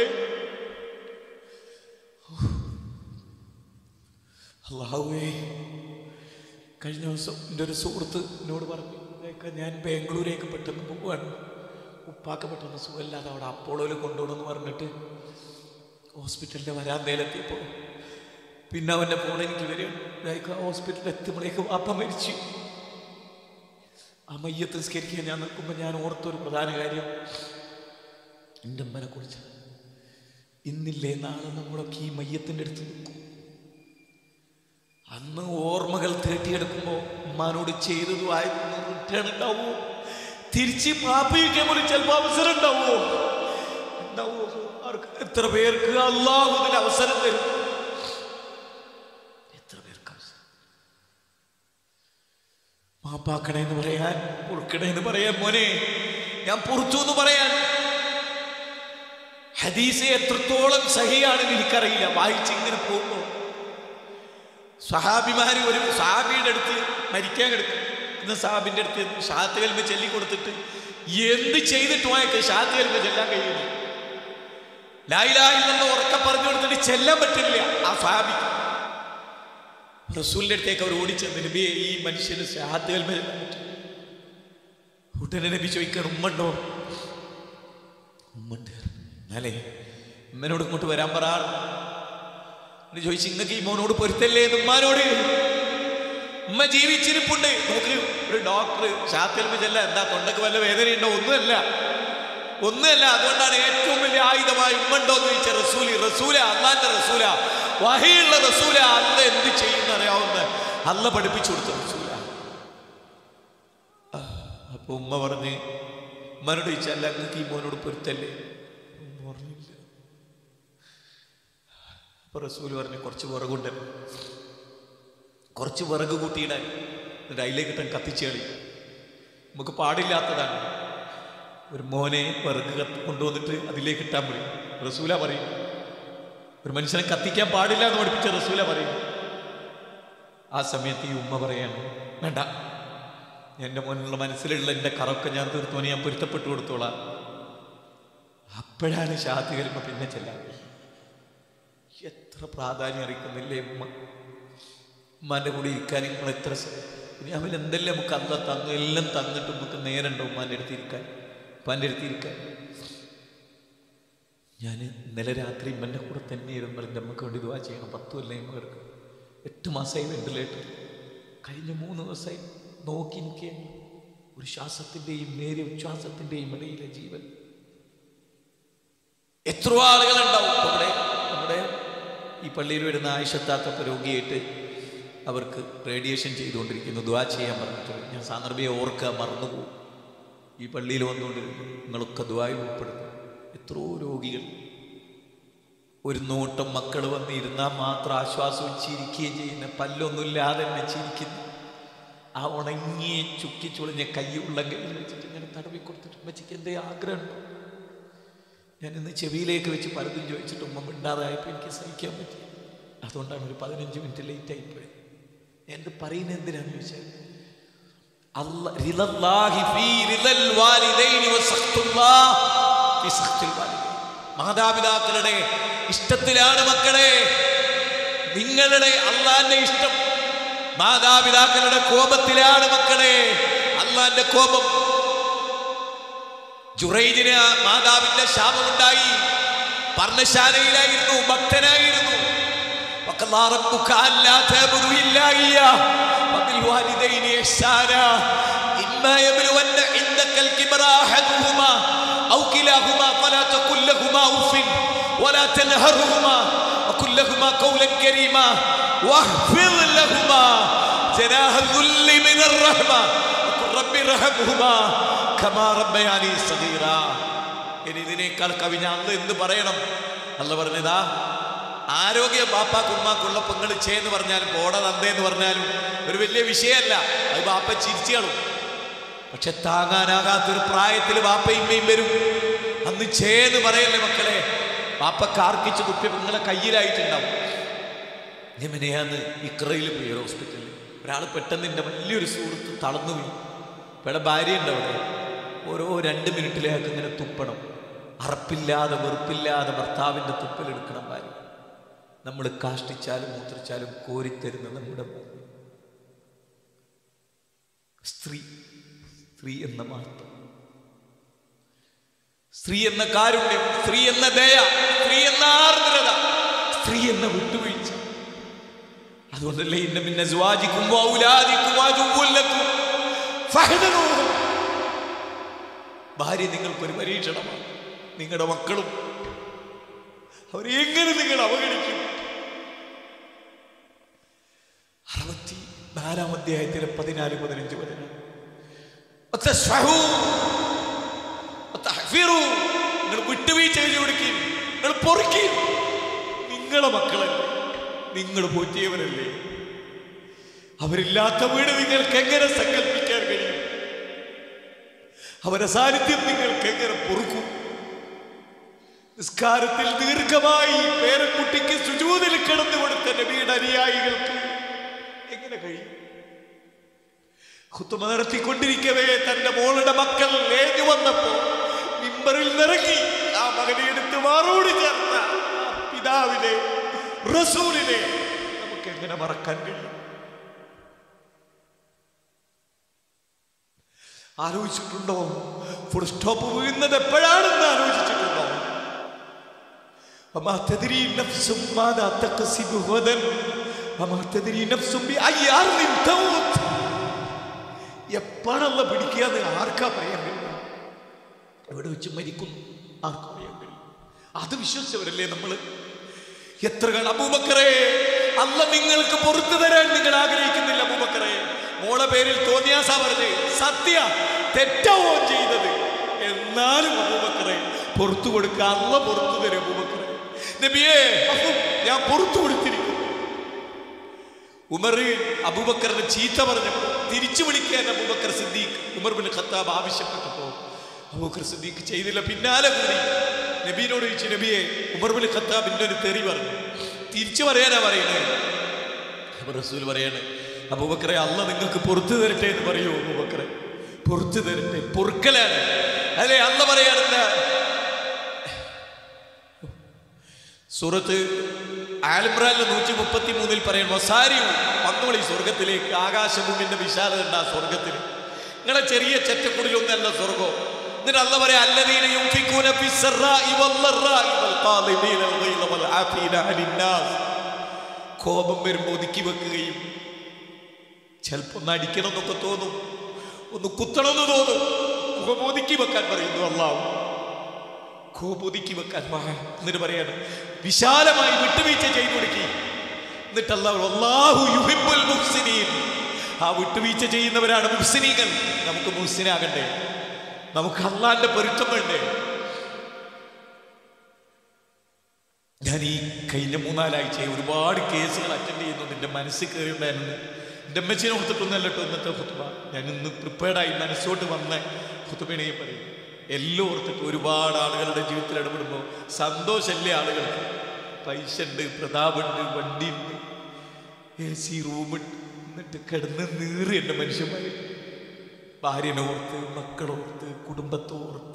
അള്ളാഹുവേ കഴിഞ്ഞ ദിവസം എൻ്റെ ഒരു സുഹൃത്ത് എന്നോട് പറഞ്ഞു "ഇതൊക്കെ ഞാൻ ബാംഗ്ലൂരേക്ക് പെട്ടെന്ന് പോവുകയാണ് ഉപ്പാക്ക് പെട്ടെന്ന് സുഖമില്ലാതെ അവിടെ അപ്പോളോയിൽ കൊണ്ടുപോകണമെന്ന് പറഞ്ഞിട്ട് ഹോസ്പിറ്റലിൻ്റെ വരാന്തയിലെത്തിയപ്പോൾ പിന്നെ അവൻ്റെ ഫോൺ എനിക്ക് വരിക ഹോസ്പിറ്റലിൽ എത്തുമ്പോഴേക്ക് വാപ്പ മരിച്ചു ആ മയ്യത്ത് നിസ്കരിക്കാൻ ഞാൻ നിൽക്കുമ്പോൾ ഞാൻ ഓർത്തൊരു പ്രധാന കാര്യം എൻ്റെ അമ്മനെ കുറിച്ച് ഇന്നില്ലേ നാളെ നമ്മളൊക്കെ ഈ മയ്യത്തിൻ്റെ അടുത്ത് നിൽക്കും അന്ന് ഓർമ്മകൾ തേട്ടിയെടുക്കുമ്പോൾ ഉമ്മാനോട് ചെയ്തതും ആയിരുന്നു റിട്ടേൺ ഉണ്ടാവുമോ തിരിച്ച് മാപ്പിക്കാൻ പോലും ചിലപ്പോൾ അവസരം ഉണ്ടാവുമോ ഉണ്ടാവുമോ ആർക്ക് എത്ര പേർക്ക് അള്ളാഹു ഇതിന് അവസരം തരും എത്ര പേർക്ക് അവസരം മാപ്പാക്കണേ എന്ന് പറയാൻ പൊറുക്കണേ എന്ന് പറയാൻ മോനെ ഞാൻ പൊറുത്തു എന്ന് പറയാൻ ഹദീസ് എത്രത്തോളം സഹിയാണെന്ന് എനിക്കറിയില്ല വായിച്ച് ഇങ്ങനെ പോകുമ്പോൾ സഹാബിമാര് ഒരു സഹാബിയുടെ അടുത്ത് മരിക്കാൻ കിടക്കും ഇന്ന് സാബിന്റെ അടുത്ത് ഷാത്ത് കൽമ ചൊല്ലി കൊടുത്തിട്ട് എന്ത് ചെയ്തിട്ട് പോയൊക്കെ ഷാത്ത് കൽമ ചെല്ലാൻ കഴിയുന്നു ലായിലായിൽ നിന്ന് ഉറക്കം പറഞ്ഞു കൊടുത്തിട്ട് ചെല്ലാൻ പറ്റില്ല ആ സാബിക്ക് റസൂലിന്റെ അടുത്തേക്ക് അവർ ഓടിച്ചെന്ന് നബിയെ ഈ മനുഷ്യന് ഷാത്ത് കൽമ ചെല്ലാൻ പറ്റും ഉടനെ നബി ചോദിക്കണം ഉമ്മണ്ടോ ഉമ്മണ്ട് എന്നാലേ ഉമ്മനോട് ഇങ്ങോട്ട് വരാൻ പറ എന്ന് ചോദിച്ചു ഇങ്ങക്ക് ഈ മോനോട് പൊരുത്തല്ലേ എന്ന് ഉമ്മാനോട് ഉമ്മ ജീവിച്ചിരിപ്പുണ്ട് നോക്ക് ഒരു ഡോക്ടർ ഷാത്തൽമ ചെല്ല എന്താ തൊണ്ടക്ക് വല്ല വേദനയുണ്ടോ ഒന്നുമല്ല ഒന്നുമല്ല അതുകൊണ്ടാണ് ഏറ്റവും വലിയ ആയുധമായി ഉമ്മണ്ടോ എന്ന് ചോദിച്ച റസൂലി റസൂല അള്ളാന്റെ റസൂല വഹിയുള്ള റസൂല അല്ല എന്ത് ചെയ്യുന്ന അറിയാവുന്ന അല്ല പഠിപ്പിച്ചു കൊടുത്ത റസൂല ആ, അപ്പൊ ഉമ്മ പറഞ്ഞ് ഉമ്മനോട് ചോദിച്ചല്ല അങ്ങക്ക് ഈ മോനോട് പൊരുത്തല്ലേ ഉമ്മ പറഞ്ഞില്ല അപ്പൊ റസൂൽ പറഞ്ഞു കുറച്ച് വിറകുണ്ട് കുറച്ച് വിറക് കൂട്ടിയിടാൻ എന്നിട്ട് അതിലേക്ക് ഇട്ടാൻ കത്തിച്ച് കളി നമുക്ക് പാടില്ലാത്തതാണ് ഒരു മോനെ വിറക് കത്ത് കൊണ്ടുവന്നിട്ട് അതിലേക്ക് ഇട്ടാൻ പറയും റസൂല പറയും ഒരു മനുഷ്യനെ കത്തിക്കാൻ പാടില്ല എന്ന് പഠിപ്പിച്ച റസൂല പറയും ആ സമയത്ത് ഈ ഉമ്മ പറയാണ് വേണ്ട എൻ്റെ മുന്നിലുള്ള മനസ്സിലുള്ള എൻ്റെ കറൊക്കെ ഞാൻ തീർത്തോനെ ഞാൻ പൊരുത്തപ്പെട്ടു കൊടുത്തോളാം അപ്പോഴാണ് ഷാത്തി വരുമ്പോൾ പിന്നെ ചെല്ലാൻ എത്ര പ്രാധാന്യം അറിയിക്കുന്നില്ലേ ഉമ്മ ഉമ്മാൻ്റെ കൂടെ ഇരിക്കാൻ നിങ്ങൾ എത്ര സ- ഇനി അവൻ എന്തെല്ലാം നമുക്ക് അല്ല തന്നു എല്ലാം തന്നിട്ട് നമുക്ക് നേരണ്ടോ ഉമ്മാൻ്റെ അടുത്ത് ഇരിക്കാൻ ഉപ്പാൻ്റെ അടുത്ത് ഇരിക്കാൻ ഞാൻ ഇന്നലെ രാത്രി ഉമ്മൻ്റെ കൂടെ തന്നെ ഇരുന്നു എൻ്റെ അമ്മക്ക് വേണ്ടി ദുവാ ചെയ്യണം പത്തു കൊല്ലം പേർക്ക് എട്ട് മാസമായി വെന്റിലേറ്റർ കഴിഞ്ഞ മൂന്ന് ദിവസമായി നോക്കി നിൽക്കുകയാണ് ഒരു ശ്വാസത്തിൻ്റെയും നേരിയ ഉച്ഛ്വാസത്തിൻ്റെയും ഇടയിലെ ജീവൻ എത്ര ആളുകളുണ്ടാവും ഇപ്പൊ ഇവിടെ നമ്മുടെ ഈ പള്ളിയിൽ വരുന്ന ആയിഷത്താത്ത രോഗിയായിട്ട് അവർക്ക് റേഡിയേഷൻ ചെയ്തുകൊണ്ടിരിക്കുന്നു ദ്വാ ചെയ്യാൻ പറഞ്ഞിട്ട് ഞാൻ സാന്ദർഭിയെ ഓർക്കുക മറന്നുപോകും ഈ പള്ളിയിൽ വന്നുകൊണ്ടിരുന്നു നിങ്ങളൊക്കെ ദ്വായിൽ ഉൾപ്പെടുന്നു എത്രയോ രോഗികൾ ഒരു നോട്ടം മക്കൾ വന്ന് ഇരുന്നാൽ മാത്രം ആശ്വാസവും ചിരിക്കുകയും ചെയ്യുന്ന പല്ലൊന്നുമില്ലാതെ തന്നെ ചിരിക്കുന്നു ആ ഉണങ്ങിയ ചുക്കി ചുളിഞ്ഞ കൈ ഉള്ള കയ്യിൽ വെച്ചിട്ട് ഇങ്ങനെ തടവി കൊടുത്തിട്ട് ഉമ്മച്ചിക്ക് എന്തേ ആഗ്രഹമുണ്ടോ ഞാൻ ഇന്ന് ചെവിയിലേക്ക് വെച്ച് പലതും ചോദിച്ചിട്ട് ഉമ്മ മിണ്ടാതായപ്പോൾ എനിക്ക് സഹിക്കാൻ പറ്റി അതുകൊണ്ടാണ് ഒരു പതിനഞ്ച് മിനിറ്റ് ലേറ്റ് ആയിപ്പോയത് ഞാൻ ഇത് പറയുന്നത് എന്തിനാന്ന് ചോദിച്ചാൽ അല്ല- റിളല്ലാഹി ഫീ റിളൽ വാലിദൈനി വസഖ്തുല്ലാഹ് ഫീ സഖ്തിൽ വാലിദൈൻ. മാതാപിതാക്കളുടെ ഇഷ്ടത്തിലാണ് മക്കളെ നിങ്ങളുടെ അള്ളാന്റെ ഇഷ്ടം മാതാപിതാക്കളുടെ കോപത്തിലാണ് മക്കളെ അള്ളാന്റെ കോപം ജുറൈജിന് ആ മാതാവിന്റെ ശാപമുണ്ടായി പർണശാലയിലായിരുന്നു ഭക്തനായിരുന്നു وقضى ربك ألا تعبدوا إلا إياه وبالوالدين إحسانا إما يبلغن عندك الكبر أحدهما أو كلاهما فلا تقل لهما أف ولا تنهرهما وقل لهما قولا كريما واخفض لهما جناح الذل من الرحمة وقل رب ارحمهما كما ربياني صغيرا ഇനി ഇതിനേക്കാൾ കവിഞ്ഞ അന്ന് എന്ത് പറയണം അല്ല പറഞ്ഞതാ ആരോഗ്യ ബാപ്പാക്ക് ഉമ്മാക്കുള്ള പെങ്ങൾ ചേന്ന് പറഞ്ഞാലും പോട തന്തേന്ന് പറഞ്ഞാലും ഒരു വലിയ വിഷയമല്ല അത് ബാപ്പ ചിരിച്ചു കാണും പക്ഷെ താങ്ങാനാകാത്തൊരു പ്രായത്തിൽ ബാപ്പയും ഉമ്മയും വരും ഒന്ന് ചേന്ന് പറയല്ലേ മക്കളെ പാപ്പ കാർക്കിച്ച് കുപ്പി നിങ്ങളെ കയ്യിലായിട്ടുണ്ടാവും ഞാൻ മിനിയാന്ന് ഇക്രയിൽ പോയി ഒരു ഹോസ്പിറ്റലിൽ ഒരാൾ പെട്ടെന്ന് എൻ്റെ വലിയൊരു സുഹൃത്ത് തളർന്നു പോയി ഇവിടെ ഭാര്യ ഉണ്ട് അവിടെ ഓരോ രണ്ട് മിനിറ്റിലേക്ക് ഇങ്ങനെ തുപ്പണം അറപ്പില്ലാതെ വെറുപ്പില്ലാതെ ഭർത്താവിൻ്റെ തുപ്പലെടുക്കണം ഭാര്യ നമ്മൾ കാഷ്ടിച്ചാലും മൂത്രിച്ചാലും കോരിത്തരുന്ന നമ്മുടെ ഭാര്യ സ്ത്രീ സ്ത്രീ എന്ന മാത്രം സ്ത്രീ എന്ന കാരുണ്യം സ്ത്രീ എന്ന ദയ സ്ത്രീ എന്ന ആർദ്രത സ്ത്രീ എന്ന വിട്ടുവീഴ്ച അതുകൊണ്ടല്ലേ ഇന്ന പിന്നെ സ്വാജിക്കും വൗലാദിക്കും അതുല്ലക്കും ഫഹദനൂഹും. ഭാര്യ നിങ്ങൾക്കൊരു പരീക്ഷണമാണ് നിങ്ങളുടെ മക്കളും അവരെ എങ്ങനെ നിങ്ങൾ അവഗണിക്കും അറുപത്തി നാലാം അധ്യായത്തിലെ പതിനാല് പതിനഞ്ച് പതിനാറ് വതസ്ഫഹൂ വതഹ്ഫിറൂ. നിങ്ങൾ വിട്ടുവീഴ്ച ചെയ്ത് കൊടുക്കും നിങ്ങൾ പൊറുക്കി നിങ്ങളെ മക്കളല്ലേ നിങ്ങൾ പോറ്റിയവരല്ലേ അവരില്ലാത്ത വീട് നിങ്ങൾക്ക് എങ്ങനെ സങ്കല്പിക്കാൻ കഴിയും അവരുടെ സാന്നിധ്യം നിങ്ങൾക്ക് എങ്ങനെ പൊറുക്കും നിസ്കാരത്തിൽ ദീർഘമായി പേരക്കുട്ടിക്ക് സുജൂതിൽ കിടന്നു കൊടുത്ത നബിയുടെ അനുയായികൾക്ക് എങ്ങനെ കഴിയും കുത്തുമ നടത്തിക്കൊണ്ടിരിക്കവേ തന്റെ മോളുടെ മക്കൾ ഏഞ്ഞു വന്നപ്പോ മിമ്പറിൽ നിറങ്ങി ആ മകനെ എടുത്ത് മാറോടി ചേർത്ത ആ പിതാവിനെ റസൂലിനെ നമുക്ക് എങ്ങനെ മറക്കാൻ കഴിയും ആലോചിച്ചിട്ടുണ്ടോ ഫുൾ സ്റ്റോപ്പ് വീഴുന്നത് എപ്പോഴാണെന്ന് ആലോചിച്ചിട്ടുണ്ടോ وما تدري نفس ماذا تكسب غدا وما تدري نفس بأي أرض تموت എപ്പോഴല്ല പിടിക്കാന്ന് ആർക്കാ പറയാൻ കഴിയും എവിടെ വെച്ച് മരിക്കുന്നു ആർക്കും പറയാൻ കഴിയും അത് വിശ്വസിച്ചവരല്ലേ നമ്മൾ എത്ര കാലം അബൂബക്കറേ അല്ല നിങ്ങൾക്ക് പുറത്തു തരാൻ നിങ്ങൾ ആഗ്രഹിക്കുന്നില്ല അബൂബക്കറേ മോളെ പേരിൽ തോന്നിയാസാ പറഞ്ഞ് സത്യ തെറ്റാവോ ചെയ്തത് എന്നാലും അബൂബക്കറേ പുറത്തു കൊടുക്ക അല്ല പുറത്തു തരും അബൂബക്കറേ നബിയേ അപ്പൊ ഞാൻ പുറത്തു കൊടുത്തിരിക്കുന്നു ഉമർ അബൂബക്കറിന് ചീത്ത പറഞ്ഞപ്പോൾ തിരിച്ചു വിളിക്കാൻ Abu Bakr Siddiq Umar bin Khattab ആവശ്യപ്പെട്ടപ്പോൾ അബൂബക്കർ സിദ്ദീഖ് ചെയ്തില്ല പിന്നാലെ കൂടി നബീനോട് ചോദിച്ചു നബിയെ ഉമർ ബിൻ ഖത്താബിന്റെ ഒരു തെറി പറഞ്ഞു തിരിച്ചു പറയാനാ പറയുന്നത് അപ്പൊ റസൂൽ പറയാണ് അബൂബക്കറെ അല്ല നിങ്ങൾക്ക് പുറത്തു തരട്ടെ എന്ന് പറയൂ അബൂബക്കറെ പുറത്തു തരട്ടെ പൊറുക്കലാണ് അല്ലെ അല്ല പറയാണെന്താ സൂറത്ത് ആലിമ്രാനിലെ നൂറ്റി മുപ്പത്തി മൂന്നിൽ പറയും വസാരി വന്നോളി സ്വർഗത്തിലേക്ക് ആകാശഭൂമിന്റെ വിശാലത ഉണ്ട് ആ സ്വർഗത്തിൽ നിങ്ങളെ ചെറിയ ചെറ്റക്കുടിലൊന്നല്ല സ്വർഗം എന്നിട്ട് അല്ല പറയാ അല്ലദീന യുൻഫിഖൂന ഫിസ്സറാഇ വല്ലറാഇ വൽഖാദിമീന അൽഗൈള വൽആഫീന അനിന്നാസ് കോപം വരുമ്പോൾ ഒതുക്കി വെക്കുകയും ചിലപ്പോൾ ഒന്ന് അടിക്കണം എന്നൊക്കെ തോന്നും ഒന്ന് കുത്തണമെന്ന് തോന്നും മുഖം ഒതുക്കി വെക്കാൻ പറയുന്നു അള്ളാഹു കോപൊതുക്കി വെക്കാൻ വാ. എന്നിട്ട് പറയാണ് വിശാലമായി വിട്ടുവീഴ്ച ചെയ്തു കൊടുക്കി എന്നിട്ട് അല്ലാഹു അല്ലാഹു യുഹിബ്ബുൽ മുഹ്സിനീൻ ആ വിട്ടുവീഴ്ച ചെയ്യുന്നവരാണ് മുഹ്സിനീകൾ നമുക്ക് മുഹ്സിനാകണ്ടേ നമുക്ക് അള്ളാന്റെ പൊരുത്തം വേണ്ടേ ഞാൻ ഈ കഴിഞ്ഞ മൂന്നാലാഴ്ച ഒരുപാട് കേസുകൾ അറ്റൻഡ് ചെയ്യുന്നു എൻ്റെ മനസ്സിൽ കയറിയുണ്ടായിരുന്നു എൻ്റെ അമ്മച്ചിനെ ഓർത്തിട്ടൊന്നല്ല കേട്ടോ ഇന്നത്തെ ഹുത്തുബ ഞാൻ ഇന്ന് പ്രിപ്പയർഡായി മനസ്സോട്ട് വന്ന ഹുത്തുബിനെയും പറയും എല്ലാം ഓർത്തിട്ട് ഒരുപാട് ആളുകളുടെ ജീവിതത്തിൽ ഇടപെടുമ്പോൾ സന്തോഷമല്ലേ ആളുകൾക്ക് പൈസ ഉണ്ട് പ്രതാപുണ്ട് വണ്ടിയുണ്ട് എ സി റൂമുണ്ട് എന്നിട്ട് കിടന്ന് നീറി എൻ്റെ മനുഷ്യന്മാർ ഭാര്യനെ ഓർത്ത് മക്കളോർത്ത് കുടുംബത്തോർത്ത്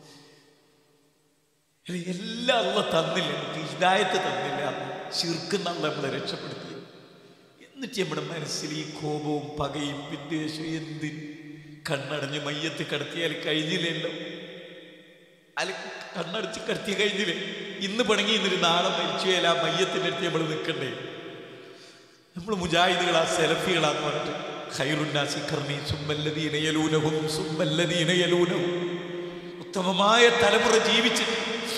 ഇത് എല്ലാം അല്ല തന്നില്ല നമുക്ക് ഹിദായത്ത് തന്നില്ല ശിർക്കുന്ന നമ്മളെ രക്ഷപ്പെടുത്തി എന്നിട്ട് നമ്മുടെ മനസ്സിൽ ഈ കോപവും പകയും വിദ്വേഷവും എന്തിന് കണ്ണടഞ്ഞ് മയ്യത്ത് കടത്തിയാൽ കഴിഞ്ഞില്ലല്ലോ അല്ല കണ്ണടച്ച് കടത്തി കഴിഞ്ഞില്ലേ ഇന്ന് പണങ്ങി ഇന്നൊരു നാളെ മരിച്ചുപോയാൽ ആ മയ്യത്തിൻ്റെ അടുത്ത് നമ്മൾ നിൽക്കണ്ടേ നമ്മൾ മുജാഹിദുകളാ സെലഫികളാന്ന് പറഞ്ഞിട്ട് ഖൈറുന്നാസി കർണി സുമ്മല്ലദീന യലൂനഹും സുമ്മല്ലദീന യലൂനഹും ഉത്തമമായ തലമുറ ജീവിച്ചിട്ട്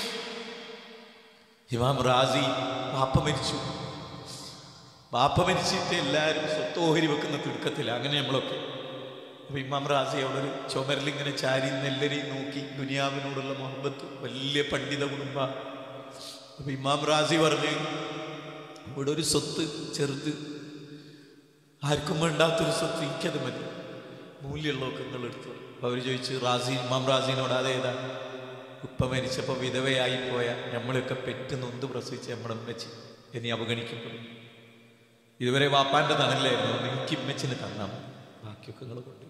ഇമാം റാസി വാപ്പ മരിച്ചു വാപ്പ മരിച്ചിട്ട് എല്ലാവരും സ്വത്ത് ഓഹരി വെക്കുന്ന തിടുക്കത്തില്ല അങ്ങനെ നമ്മളൊക്കെ അപ്പൊ ഇമാം റാസി അവിടെ ഒരു ചുമരിൽ ഇങ്ങനെ ചാരി നെല്ലരെയും നോക്കി ദുനിയാവിനോടുള്ള മുഹബത്ത് വലിയ പണ്ഡിത കുടുംബ അപ്പൊ ഇമാം റാസി പറഞ്ഞ് ഇവിടെ ഒരു സ്വത്ത് ചെറുത് ആർക്കും വേണ്ടാത്തൊരു സ്വത്ത് എനിക്കത് മതി മൂല്യമുള്ളതൊക്കെ നിങ്ങൾ എടുത്തു അപ്പൊ അവർ ചോദിച്ചു റാസി ഇമാം റാസിനോട് അതേതാ ഉപ്പ മരിച്ചപ്പോൾ വിധവയായി പോയ നമ്മളൊക്കെ പെറ്റ് നൊന്ത് പ്രസവിച്ച് നമ്മുടെ ഉമ്മച്ചി ഇനി അവഗണിക്കപ്പെടും ഇതുവരെ വാപ്പാന്റെ തണലായിരുന്നു എനിക്ക് ഇമ്മച്ചിന് തന്നാൽ മതി ബാക്കിയൊക്കെ നിങ്ങൾ കൊണ്ടുപോയി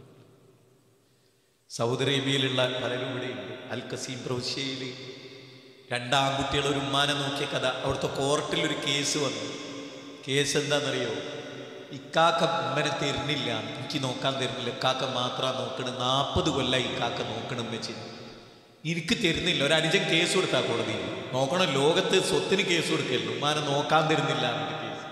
സൗദി അറേബ്യയിലുള്ള പലരും ഇവിടെയുണ്ട് അൽ കസീം പ്രവിശ്യയിൽ രണ്ടാൺകുട്ടികൾ ഒരു ഉമ്മാനെ നോക്കിയ കഥ അവിടുത്തെ കോർട്ടിൽ ഒരു കേസ് വന്നു കേസ് എന്താണെന്നറിയോ ഇക്കാക്ക ഉമ്മനെ തരുന്നില്ല എനിക്ക് നോക്കാൻ തരുന്നില്ല ഇക്കാക്ക മാത്രമാണ് നോക്കണത് നാൽപ്പത് കൊല്ലം ഇക്കാക്ക നോക്കണം വെച്ച് എനിക്ക് തരുന്നില്ല ഒരു അനുജൻ കേസ് കൊടുത്താ കോടതിയിൽ നോക്കണം ലോകത്ത് സ്വത്തിന് കേസ് കൊടുക്കല്ലോ ഉമ്മാനെ നോക്കാൻ തരുന്നില്ല എന്നിട്ട് കേസ്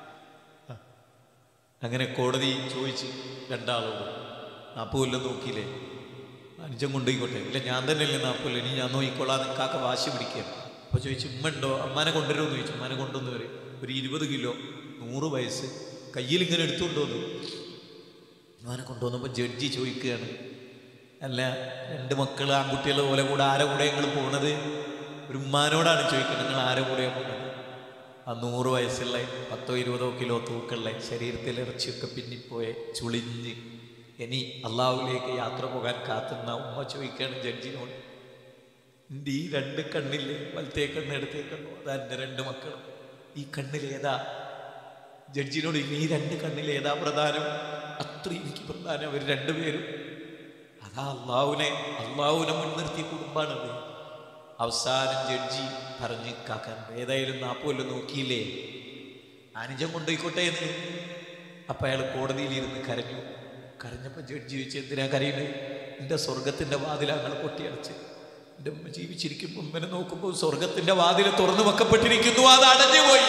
അങ്ങനെ കോടതി ചോദിച്ച് രണ്ടാളോട് നാൽപ്പത് കൊല്ലം നോക്കിയില്ലേ അനുജൻ കൊണ്ടുപോയിക്കോട്ടെ ഇല്ല ഞാൻ തന്നെയല്ലേ നാൽപ്പത് ഇനി ഞാൻ നോക്കിക്കോളാം നിൽക്കാക്ക വാശി പിടിക്കുക അപ്പോൾ ചോദിച്ചു ഉമ്മ ഉണ്ടോ അമ്മാനെ കൊണ്ടുവരുമെന്ന് ചോദിച്ചു അമ്മാനെ കൊണ്ടുവന്ന് വരും ഒരു ഇരുപത് കിലോ നൂറ് വയസ്സ് കയ്യിൽ ഇങ്ങനെ എടുത്തുകൊണ്ടുവന്നു അമ്മാനെ കൊണ്ടുവന്നപ്പോൾ ജഡ്ജി ചോദിക്കുകയാണ് അല്ല രണ്ട് മക്കൾ ആൺകുട്ടികളെ പോലെ കൂടെ ആരെ കൂടെ നിങ്ങൾ പോണത് ഒരു ഉമ്മാനോടാണ് ചോദിക്കുന്നത് നിങ്ങൾ ആരെ കൂടെയാണ് പോണത് ആ നൂറ് വയസ്സുള്ള പത്തോ ഇരുപതോ കിലോ തൂക്കുള്ള ശരീരത്തിൽ ഇറച്ചിയൊക്കെ പിന്നിപ്പോയെ ചുളിഞ്ഞ് ഇനി അള്ളാഹുലേക്ക് യാത്ര പോകാൻ കാത്തുന്ന ഉമ്മ ചോദിക്കുകയാണ് ജഡ്ജിനോട് എൻ്റെ ഈ രണ്ട് കണ്ണില്ലേ വലത്തേ കണ്ണ് ഇടത്തേ കണ്ണു അതാ എൻ്റെ രണ്ട് മക്കളും ഈ കണ്ണിലേതാ ജഡ്ജിനോട് ഈ രണ്ട് കണ്ണിലേതാ പ്രധാനം അത്ര എനിക്ക് പ്രധാനം അവർ രണ്ടുപേരും അതാ അള്ളാഹുവിനെ അള്ളാഹുവിനെ മുൻനിർത്തിയ കുടുംബാണത് അവസാനം ജഡ്ജി പറഞ്ഞ് കാക്കാൻ ഏതായാലും നാപ്പോലും നോക്കിയില്ലേ അനുജം കൊണ്ടുപോയിക്കോട്ടെ എന്ന് അപ്പം അയാൾ കോടതിയിലിരുന്ന് കരഞ്ഞു കരഞ്ഞപ്പോൾ ജഡ്ജി ചോദിച്ചു എന്തിനാ കരയുന്നത് എൻ്റെ സ്വർഗത്തിൻ്റെ വാതിലങ്ങൾ പൊട്ടിയടച്ച് എൻ്റെ ഉമ്മ ജീവിച്ചിരിക്കുമ്പോൾ ഉമ്മനെ നോക്കുമ്പോൾ സ്വർഗത്തിൻ്റെ വാതിൽ തുറന്നു വെക്കപ്പെട്ടിരിക്കുന്നു അത് അടഞ്ഞു പോയി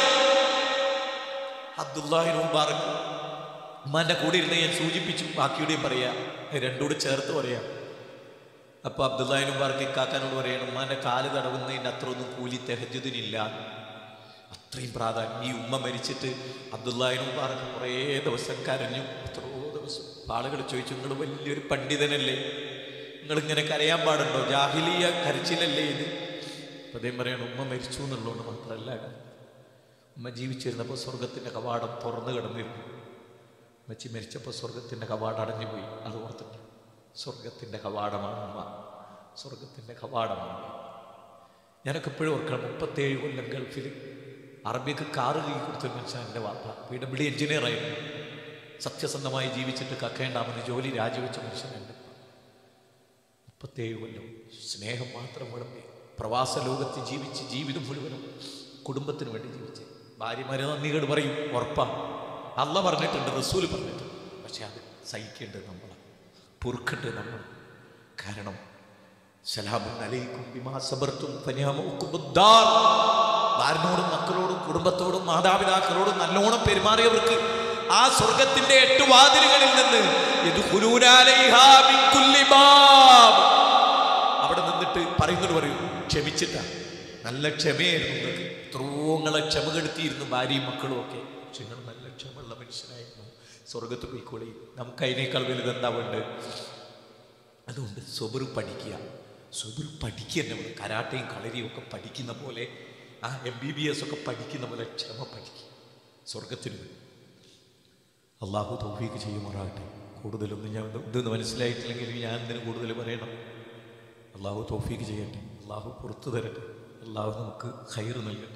അബ്ദുല്ലാഹിന് മുബാറക്ക് ഉമ്മാന്റെ കൂടെ ഇരുന്ന് ഞാൻ സൂചിപ്പിച്ചു ബാക്കിയുടെയും പറയാം രണ്ടൂടെ ചേർത്ത് പറയാം അപ്പൊ അബ്ദുല്ലാഹിന് മുബാറക്ക് കാക്കാനോട് പറയണം ഉമ്മാന്റെ കാല് തടവുന്നതിൻ്റെ അത്ര ഒന്നും കൂലി തെഹജുദിനില്ല അത്രയും പ്രാധാന്യം ഈ ഉമ്മ മരിച്ചിട്ട് അബ്ദുല്ലാഹിന് മുബാറക്ക് കുറേ ദിവസം കരഞ്ഞു എത്രയോ ദിവസം ആളുകൾ ചോദിച്ചു നിങ്ങൾ വലിയൊരു പണ്ഡിതനല്ലേ നിങ്ങൾ ഇങ്ങനെ കരയാൻ പാടുണ്ടോ ജാഹിലിയ കരച്ചിലല്ലേ ഇത് അപ്പൊ അദ്ദേഹം പറയണം ഉമ്മ മരിച്ചു എന്നുള്ളതുകൊണ്ട് മാത്രമല്ല ഉമ്മ ജീവിച്ചിരുന്നപ്പോൾ സ്വർഗത്തിൻ്റെ കവാടം തുറന്നു കിടന്നിരുന്നു ഉമ്മച്ചി മരിച്ചപ്പോൾ സ്വർഗത്തിൻ്റെ കവാടം അടഞ്ഞുപോയി അത് ഓർത്തിട്ട് സ്വർഗത്തിൻ്റെ കവാടമാണ് ഉമ്മ സ്വർഗത്തിൻ്റെ കവാടമാണ് ഞാനൊക്കെ എപ്പോഴും ഓർക്കണം മുപ്പത്തേഴ് കൊല്ലം ഗൾഫിൽ അറബിക്ക് കാറ് കൈ കൊടുത്തൊരു മനുഷ്യൻ എൻ്റെ വാപ്പ പി ഡബ്ല്യു എഞ്ചിനീയറായിരുന്നു സത്യസന്ധമായി ജീവിച്ചിട്ട് കക്കേണ്ടാമെന്ന് ജോലി രാജിവെച്ച മനുഷ്യനുണ്ട് മുപ്പത്തേഴ് കൊല്ലം സ്നേഹം മാത്രം വിളമ്പി പ്രവാസ ലോകത്ത് ജീവിച്ച് ജീവിതം മുഴുവനും കുടുംബത്തിന് വേണ്ടി ജീവിച്ച് ഭാര്യമാരെ നന്ദികേട് പറയും ഉറപ്പാ അല്ല പറഞ്ഞിട്ടുണ്ട് റസൂൽ പറഞ്ഞിട്ടുണ്ട് പക്ഷെ അത് സഹിക്കേണ്ടത് നമ്മളാണ് പൊറുക്കേണ്ടത് നമ്മൾ കാരണം സലാമുൻ അലൈക്കും ബിമാ സബർത്തും ഫനിയാമൗക്കും ഉദ്ദാർ. ഭാര്യനോടും മക്കളോടും കുടുംബത്തോടും മാതാപിതാക്കളോടും നല്ലോണം പെരുമാറിയവർക്ക് ആ സ്വർഗത്തിന്റെ എട്ട് വാതിലുകളിൽ നിന്ന് യദ്ഖുലൂന അലൈഹാ മിൻ കുല്ലി ബാബ്. അവിടെ നിന്നിട്ട് പറയുന്നത് പറയും ക്ഷമിച്ചിട്ടാ നല്ല ക്ഷമയായിരുന്നു നിങ്ങൾക്ക് എത്രയോ നിങ്ങളെ ക്ഷമ കെടുത്തിയിരുന്നു ഭാര്യയും മക്കളും ഒക്കെ പക്ഷെ നിങ്ങൾ നല്ല ക്ഷമയുള്ള മനുഷ്യനായിരുന്നു സ്വർഗത്ത് പോയിക്കോളി നമുക്ക് അതിനേക്കാൾ വലുത് എന്താ വേണ്ടത് അതുകൊണ്ട് സ്വബർ പഠിക്കുക സ്വബർ പഠിക്കുക തന്നെ വേണം. കരാട്ടയും കളരിയും ഒക്കെ പഠിക്കുന്ന പോലെ ആ എം ബി ബി എസ് ഒക്കെ പഠിക്കുന്ന പോലെ ക്ഷമ പഠിക്കുക സ്വർഗത്തിന് വേണ്ടി അള്ളാഹു തൗഫീക്ക് ചെയ്യുമാറാകട്ടെ കൂടുതലൊന്നും ഞാൻ ഇതെന്ന് മനസ്സിലായിട്ടില്ലെങ്കിൽ ഞാൻ ഇതിന് കൂടുതൽ പറയണം അള്ളാഹു തൗഫീക്ക് ചെയ്യട്ടെ അള്ളാഹു പുറത്തു തരട്ടെ അള്ളാഹു നമുക്ക് ഹൈർ നൽകട്ടെ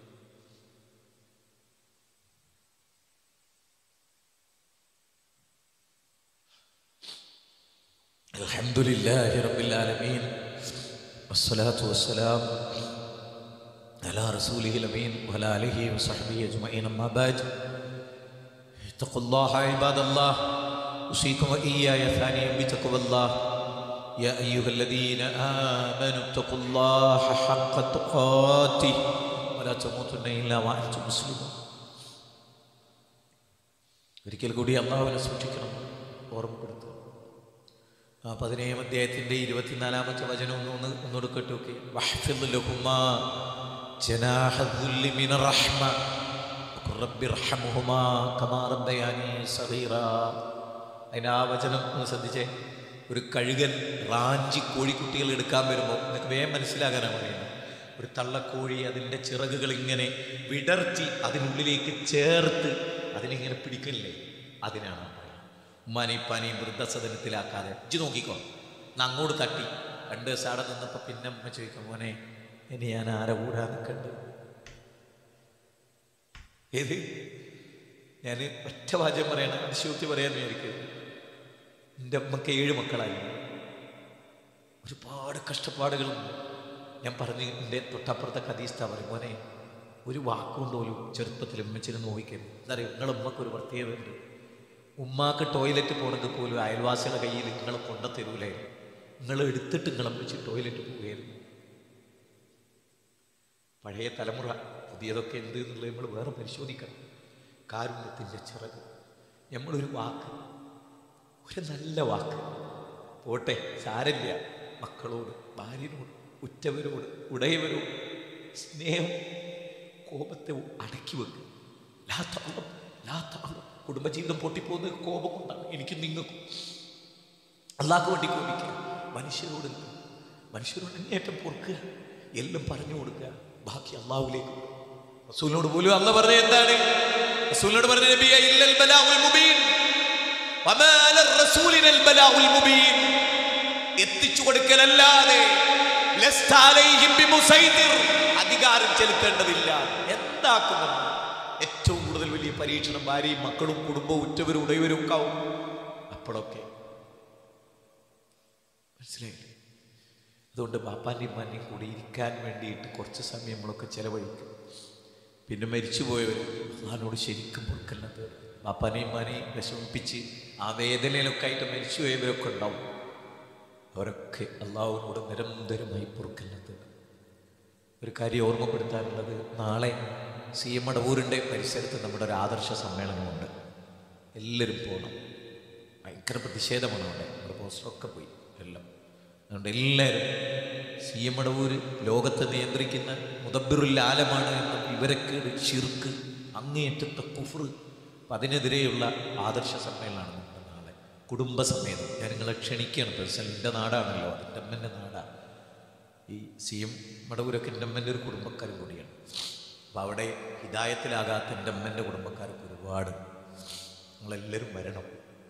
الحمد لله رب العالمين والصلاة والسلام على رسوله الأمين وعلى آله وصحبه أجمعين أما بعد اتقوا الله عباد الله أوصيكم وإياي ثانيا بتقوى الله يا أيها الذين آمنوا اتقوا الله حق تقاته ولا تموتن إلا وأنتم مسلمون ഒരിക്കൽ കൂടി അള്ളാഹുവിനെ സൂക്ഷിക്കണം ഓർമ്മപ്പെടുത്തുക ആ പതിനേഴാം അധ്യായത്തിന്റെ ഇരുപത്തിനാലാമത്തെ വചനം ഒന്ന് ഒന്ന് ഒന്നുകൂടെ കേട്ടോക്കെ വഹ്ഫിദ് ലഹുമാ ജനാഹദ്ദുല്ലി മിന റഹ്മ വഖുർ റബ്ബി ഇർഹംഹുമാ കമാ റബ്ബയാനി സഗീറാ അതിന് ആ വചനം ഒന്ന് ശ്രദ്ധിച്ചേ ഒരു കഴുകൻ റാഞ്ചി കോഴിക്കുട്ടികൾ എടുക്കാൻ വരുമ്പോൾ നിങ്ങൾക്ക് വേഗം മനസ്സിലാകാനാണ് പറയുന്നത് ഒരു തള്ളക്കോഴി അതിൻ്റെ ചിറകുകൾ ഇങ്ങനെ വിടർത്തി അതിനുള്ളിലേക്ക് ചേർത്ത് അതിനിങ്ങനെ പിടിക്കണില്ലേ അതിനാണ് ആ പറയുന്നത് ഉമ്മാനെയും ഉപ്പാനെയും വൃദ്ധസദനത്തിലാക്കാതെ ഇജ്ജ് നോക്കിക്കോ എന്നാ അങ്ങോട്ട് തട്ടി രണ്ട് ദിവസം അവിടെ നിന്നപ്പോൾ പിന്നെ അമ്മ ചോദിക്കും മോനെ ഇനി ഞാൻ ആരെ കൂടാ നിൽക്കണ്ട് ഏത് ഞാൻ ഒറ്റ വാചകം പറയണം അതിശോക്തി പറയാന്ന് വിചാരിക്കരുത് എൻ്റെ അമ്മക്ക് ഏഴ് മക്കളായി ഒരുപാട് കഷ്ടപ്പാടുകളുണ്ട് ഞാൻ പറഞ്ഞ് എൻ്റെ തൊട്ടപ്പുറത്തെ കദീസ്ത പറയും മോനെ ഒരു വാക്കുകൊണ്ട് പോലും ചെറുപ്പത്തിൽ ഉമ്മച്ചിന് നോവിക്കരുത് എന്താ പറയുക നിങ്ങളുടെ ഉമ്മക്ക് ഒരു പ്രത്യേകതയുണ്ട് ഉമ്മാക്ക് ടോയ്ലറ്റ് പോകണമെങ്കിൽ പോലും അയൽവാസികളുടെ കയ്യിൽ നിങ്ങൾ കൊണ്ടുത്തരൂലേ നിങ്ങൾ എടുത്തിട്ട് നിങ്ങൾ അമ്മച്ചി ടോയ്ലറ്റ് പോവുകയായിരുന്നു പഴയ തലമുറ പുതിയതൊക്കെ എന്ത് എന്നുള്ളത് നമ്മൾ വേറെ പരിശോധിക്കണം കാരുണ്യത്തിൻ്റെ ചിറക് നമ്മളൊരു വാക്ക് ഒരു നല്ല വാക്ക് പോട്ടെ സാരല്ല മക്കളോട് ഭാര്യനോട് ഉറ്റവരോട് ഉടയവരോട് സ്നേഹം കോപത്തെ അടക്കി വെക്കും ലാത്താളം ലാത്താളം കുടുംബജീവിതം പൊട്ടിപ്പോകുന്നത് കോപം കൊണ്ടാണ് എനിക്കും നിങ്ങൾക്കും അള്ളാഹ്ക്ക് വേണ്ടി കോപിക്കുക മനുഷ്യരോട് മനുഷ്യരോട് അങ്ങേറ്റം പൊറുക്കുക എല്ലാം പറഞ്ഞു കൊടുക്കുക ബാക്കി അള്ളാഹുലേക്ക് റസൂലിനോട് പോലും അല്ല പറഞ്ഞ എന്താണ് റസൂലിനോട് പറഞ്ഞ നബിയെ ഇല്ലൽ ബലാഉൽ മുബീൻ വമാ അലർ റസൂലിനൽ ബലാഉൽ മുബീൻ എത്തിച്ചു കൊടുക്കലല്ലാതെ ലസ്ത അലൈഹിം ബിമുസൈദിർ അധികാരം ചെലുത്തേണ്ടതില്ല എന്താക്കും നമ്മൾ ഏറ്റവും കൂടുതൽ വലിയ പരീക്ഷണം ഭാര്യയും മക്കളും കുടുംബവും ഉറ്റവരും ഉടയവരും ഒക്കെ ആവും അപ്പോഴൊക്കെ മനസ്സിലായില്ലേ അതുകൊണ്ട് ബാപ്പാൻ്റെയും ഉമ്മാൻ്റെയും കൂടി ഇരിക്കാൻ വേണ്ടിയിട്ട് കുറച്ച് സമയം നമ്മളൊക്കെ ചിലവഴിക്കും പിന്നെ മരിച്ചുപോയവർ അള്ളഹാനോട് ശരിക്കും പൊറുക്കല്ലത് ബാപ്പാനെയും ഉമ്മാനെയും വിഷമിപ്പിച്ച് ആ വേദനയിലൊക്കെ ആയിട്ട് മരിച്ചുപോയവരൊക്കെ ഉണ്ടാവും അവരൊക്കെ അള്ളാഹുവിനോട് നിരന്തരമായി പൊറുക്കല്ലത് ഒരു കാര്യം ഓർമ്മപ്പെടുത്താനുള്ളത് നാളെ സി എം മടവൂരിൻ്റെ പരിസരത്ത് നമ്മുടെ ഒരു ആദർശ സമ്മേളനമുണ്ട് എല്ലാവരും പോകണം ഭയങ്കര പ്രതിഷേധമാണ് അവിടെ നമ്മുടെ പോസ്റ്ററൊക്കെ പോയി എല്ലാം അതുകൊണ്ട് എല്ലാവരും സി എം മടവൂര് ലോകത്തെ നിയന്ത്രിക്കുന്ന മുദബിറുൽ ആലമാണ് എന്നും ഇവരക്കേട് ഷിർക്ക് അങ്ങേയറ്റത്തെ കുഫർ അപ്പം അതിനെതിരെയുള്ള ആദർശ സമ്മേളനമാണ് നമ്മുടെ നാളെ കുടുംബസമേതം ഞാൻ നിങ്ങളെ ക്ഷണിക്കുകയാണ് പേഴ്സണൽ എൻ്റെ നാടാണല്ലോ അതിൻ്റെ അമ്മൻ്റെ നാടാണ് ഈ സി എം മടവൂരൊക്കെ എൻ്റെ അമ്മൻ്റെ ഒരു കുടുംബക്കാരും കൂടിയാണ് അപ്പോൾ അവിടെ ഹിതായത്തിലാകാത്ത എൻ്റെ അമ്മൻ്റെ കുടുംബക്കാർക്ക് ഒരുപാട് നിങ്ങളെല്ലാവരും വരണം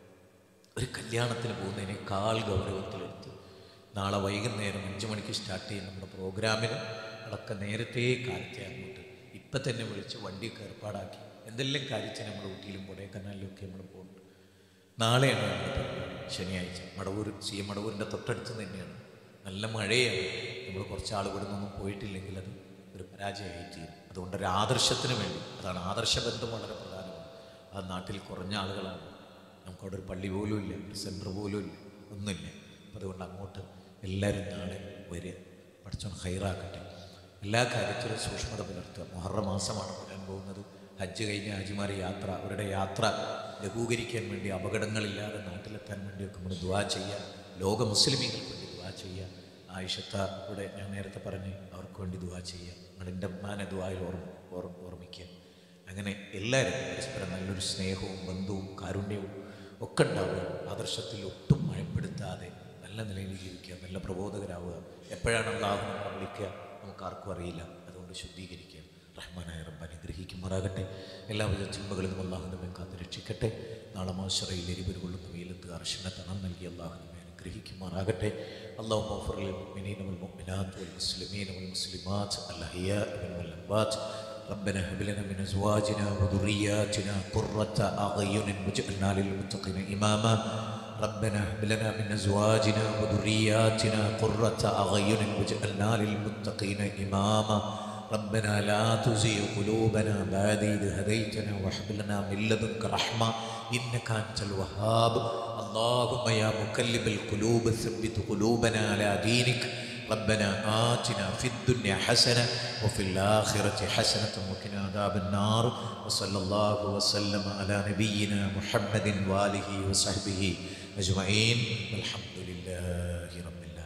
ഒരു കല്യാണത്തിന് പോകുന്നതിനേക്കാൾ ഗൗരവത്തിലെടുത്ത് നാളെ വൈകുന്നേരം അഞ്ച് മണിക്ക് സ്റ്റാർട്ട് ചെയ്യുന്ന നമ്മുടെ പ്രോഗ്രാമിന് അതൊക്കെ നേരത്തെ കാലത്തെ അങ്ങോട്ട് ഇപ്പം തന്നെ വിളിച്ച് വണ്ടിയൊക്കെ ഏർപ്പാടാക്കി എന്തെല്ലാം കാര്യത്തിന് നമ്മൾ ഊട്ടിയിലും കൊടൈക്കനാലിലും ഒക്കെ നമ്മൾ പോകുന്നുണ്ട് നാളെയാണ് നമ്മുടെ പരിപാടി ശനിയാഴ്ച മടവൂർ സി എം മടവൂരിൻ്റെ തൊട്ടടുത്ത് തന്നെയാണ് നല്ല മഴയാണ് നമ്മൾ കുറച്ച് ആൾ ഇവിടെ നിന്നൊന്നും പോയിട്ടില്ലെങ്കിൽ അത് ഒരു പരാജയമായി തീരും അതുകൊണ്ട് ഒരു ആദർശത്തിന് വേണ്ടി അതാണ് ആദർശബന്ധം വളരെ പ്രധാനമാണ് അത് നാട്ടിൽ കുറഞ്ഞ ആളുകളാണ് നമുക്കവിടെ ഒരു പള്ളി പോലും ഇല്ല ഒരു സെൻറ്റർ പോലും ഇല്ല ഒന്നുമില്ല അപ്പം അതുകൊണ്ട് അങ്ങോട്ട് എല്ലാവരും നാളെ വരിക പഠിച്ചോൺ ഹൈറാക്കട്ടെ എല്ലാ കാര്യത്തിലും സൂക്ഷ്മത പുലർത്തുക മുഹറ മാസമാണ് വരാൻ പോകുന്നത് ഹജ്ജ് കഴിഞ്ഞ ഹാജിമാർ യാത്ര അവരുടെ യാത്ര ലഘൂകരിക്കാൻ വേണ്ടി അപകടങ്ങളില്ലാതെ നാട്ടിലെത്താൻ വേണ്ടിയൊക്കെ നമ്മൾ ദുവാ ചെയ്യുക ലോക മുസ്ലിമീങ്ങൾക്ക് വേണ്ടി ദുവാ ചെയ്യുക ആയിഷത്ത ഇവിടെ ഞാൻ നേരത്തെ പറഞ്ഞ് അവർക്ക് വേണ്ടി ദുവാ ചെയ്യുക നിങ്ങളുടെ ഉമ്മാനെ ദുവായിൽ ഓർമ്മ ഓർ ഓർമ്മിക്കുക അങ്ങനെ എല്ലാവരും പരസ്പരം നല്ലൊരു സ്നേഹവും ബന്ധവും കാരുണ്യവും ഒക്കെ ഉണ്ടാവുക ആദർശത്തിൽ ഒട്ടും മഴപ്പെടുത്താതെ നല്ല നിലയിൽ ജീവിക്കുക നല്ല പ്രബോധകരാവുക എപ്പോഴാണ് അള്ളാഹു നമ്മളെ വിളിക്കുക നമുക്ക് ആർക്കും അറിയില്ല അതുകൊണ്ട് ശുദ്ധീകരിക്കുക റഹ്മാനായ റബ്ബ് അനുഗ്രഹിക്കുമാറാകട്ടെ എല്ലാവിധ ചിന്മകളിൽ നിന്നും അള്ളാഹു നമ്മെ കാത്ത് രക്ഷിക്കട്ടെ നാളെ മാശറയിൽ എരിവര് കൊള്ളുന്ന വെയിലത്ത് അർശന തണം നൽകി അള്ളാഹു നമ്മെ അനുഗ്രഹിക്കുമാറാകട്ടെ അള്ളാഹു മൗഫറിൽ മുഅ്മിനീന വൽ മുഅ്മിനാത്ത് വൽ മുസ്ലിമീന വൽ മുസ്ലിമാത്ത് അൽഹയാ വൽ അംവാത്ത് ربنا هب لنا من ازواجنا وذرياتنا قرة اعين واجعلنا للمتقين اماما ربنا هب لنا من ازواجنا وذرياتنا قرة اعين واجعلنا للمتقين اماما ربنا لا تزغ قلوبنا بعد إذ هديتنا وهب لنا من لدنك رحمة إنك أنت الوهاب اللهم يا مكلب القلوب ثبت قلوبنا على دينك ربنا آتنا في الدنيا حسنة وفي الآخرة حسنة وقنا عذاب النار وصلى الله وسلم على نبينا محمد وآله وصحبه أجمعين والحمد لله رب العالمين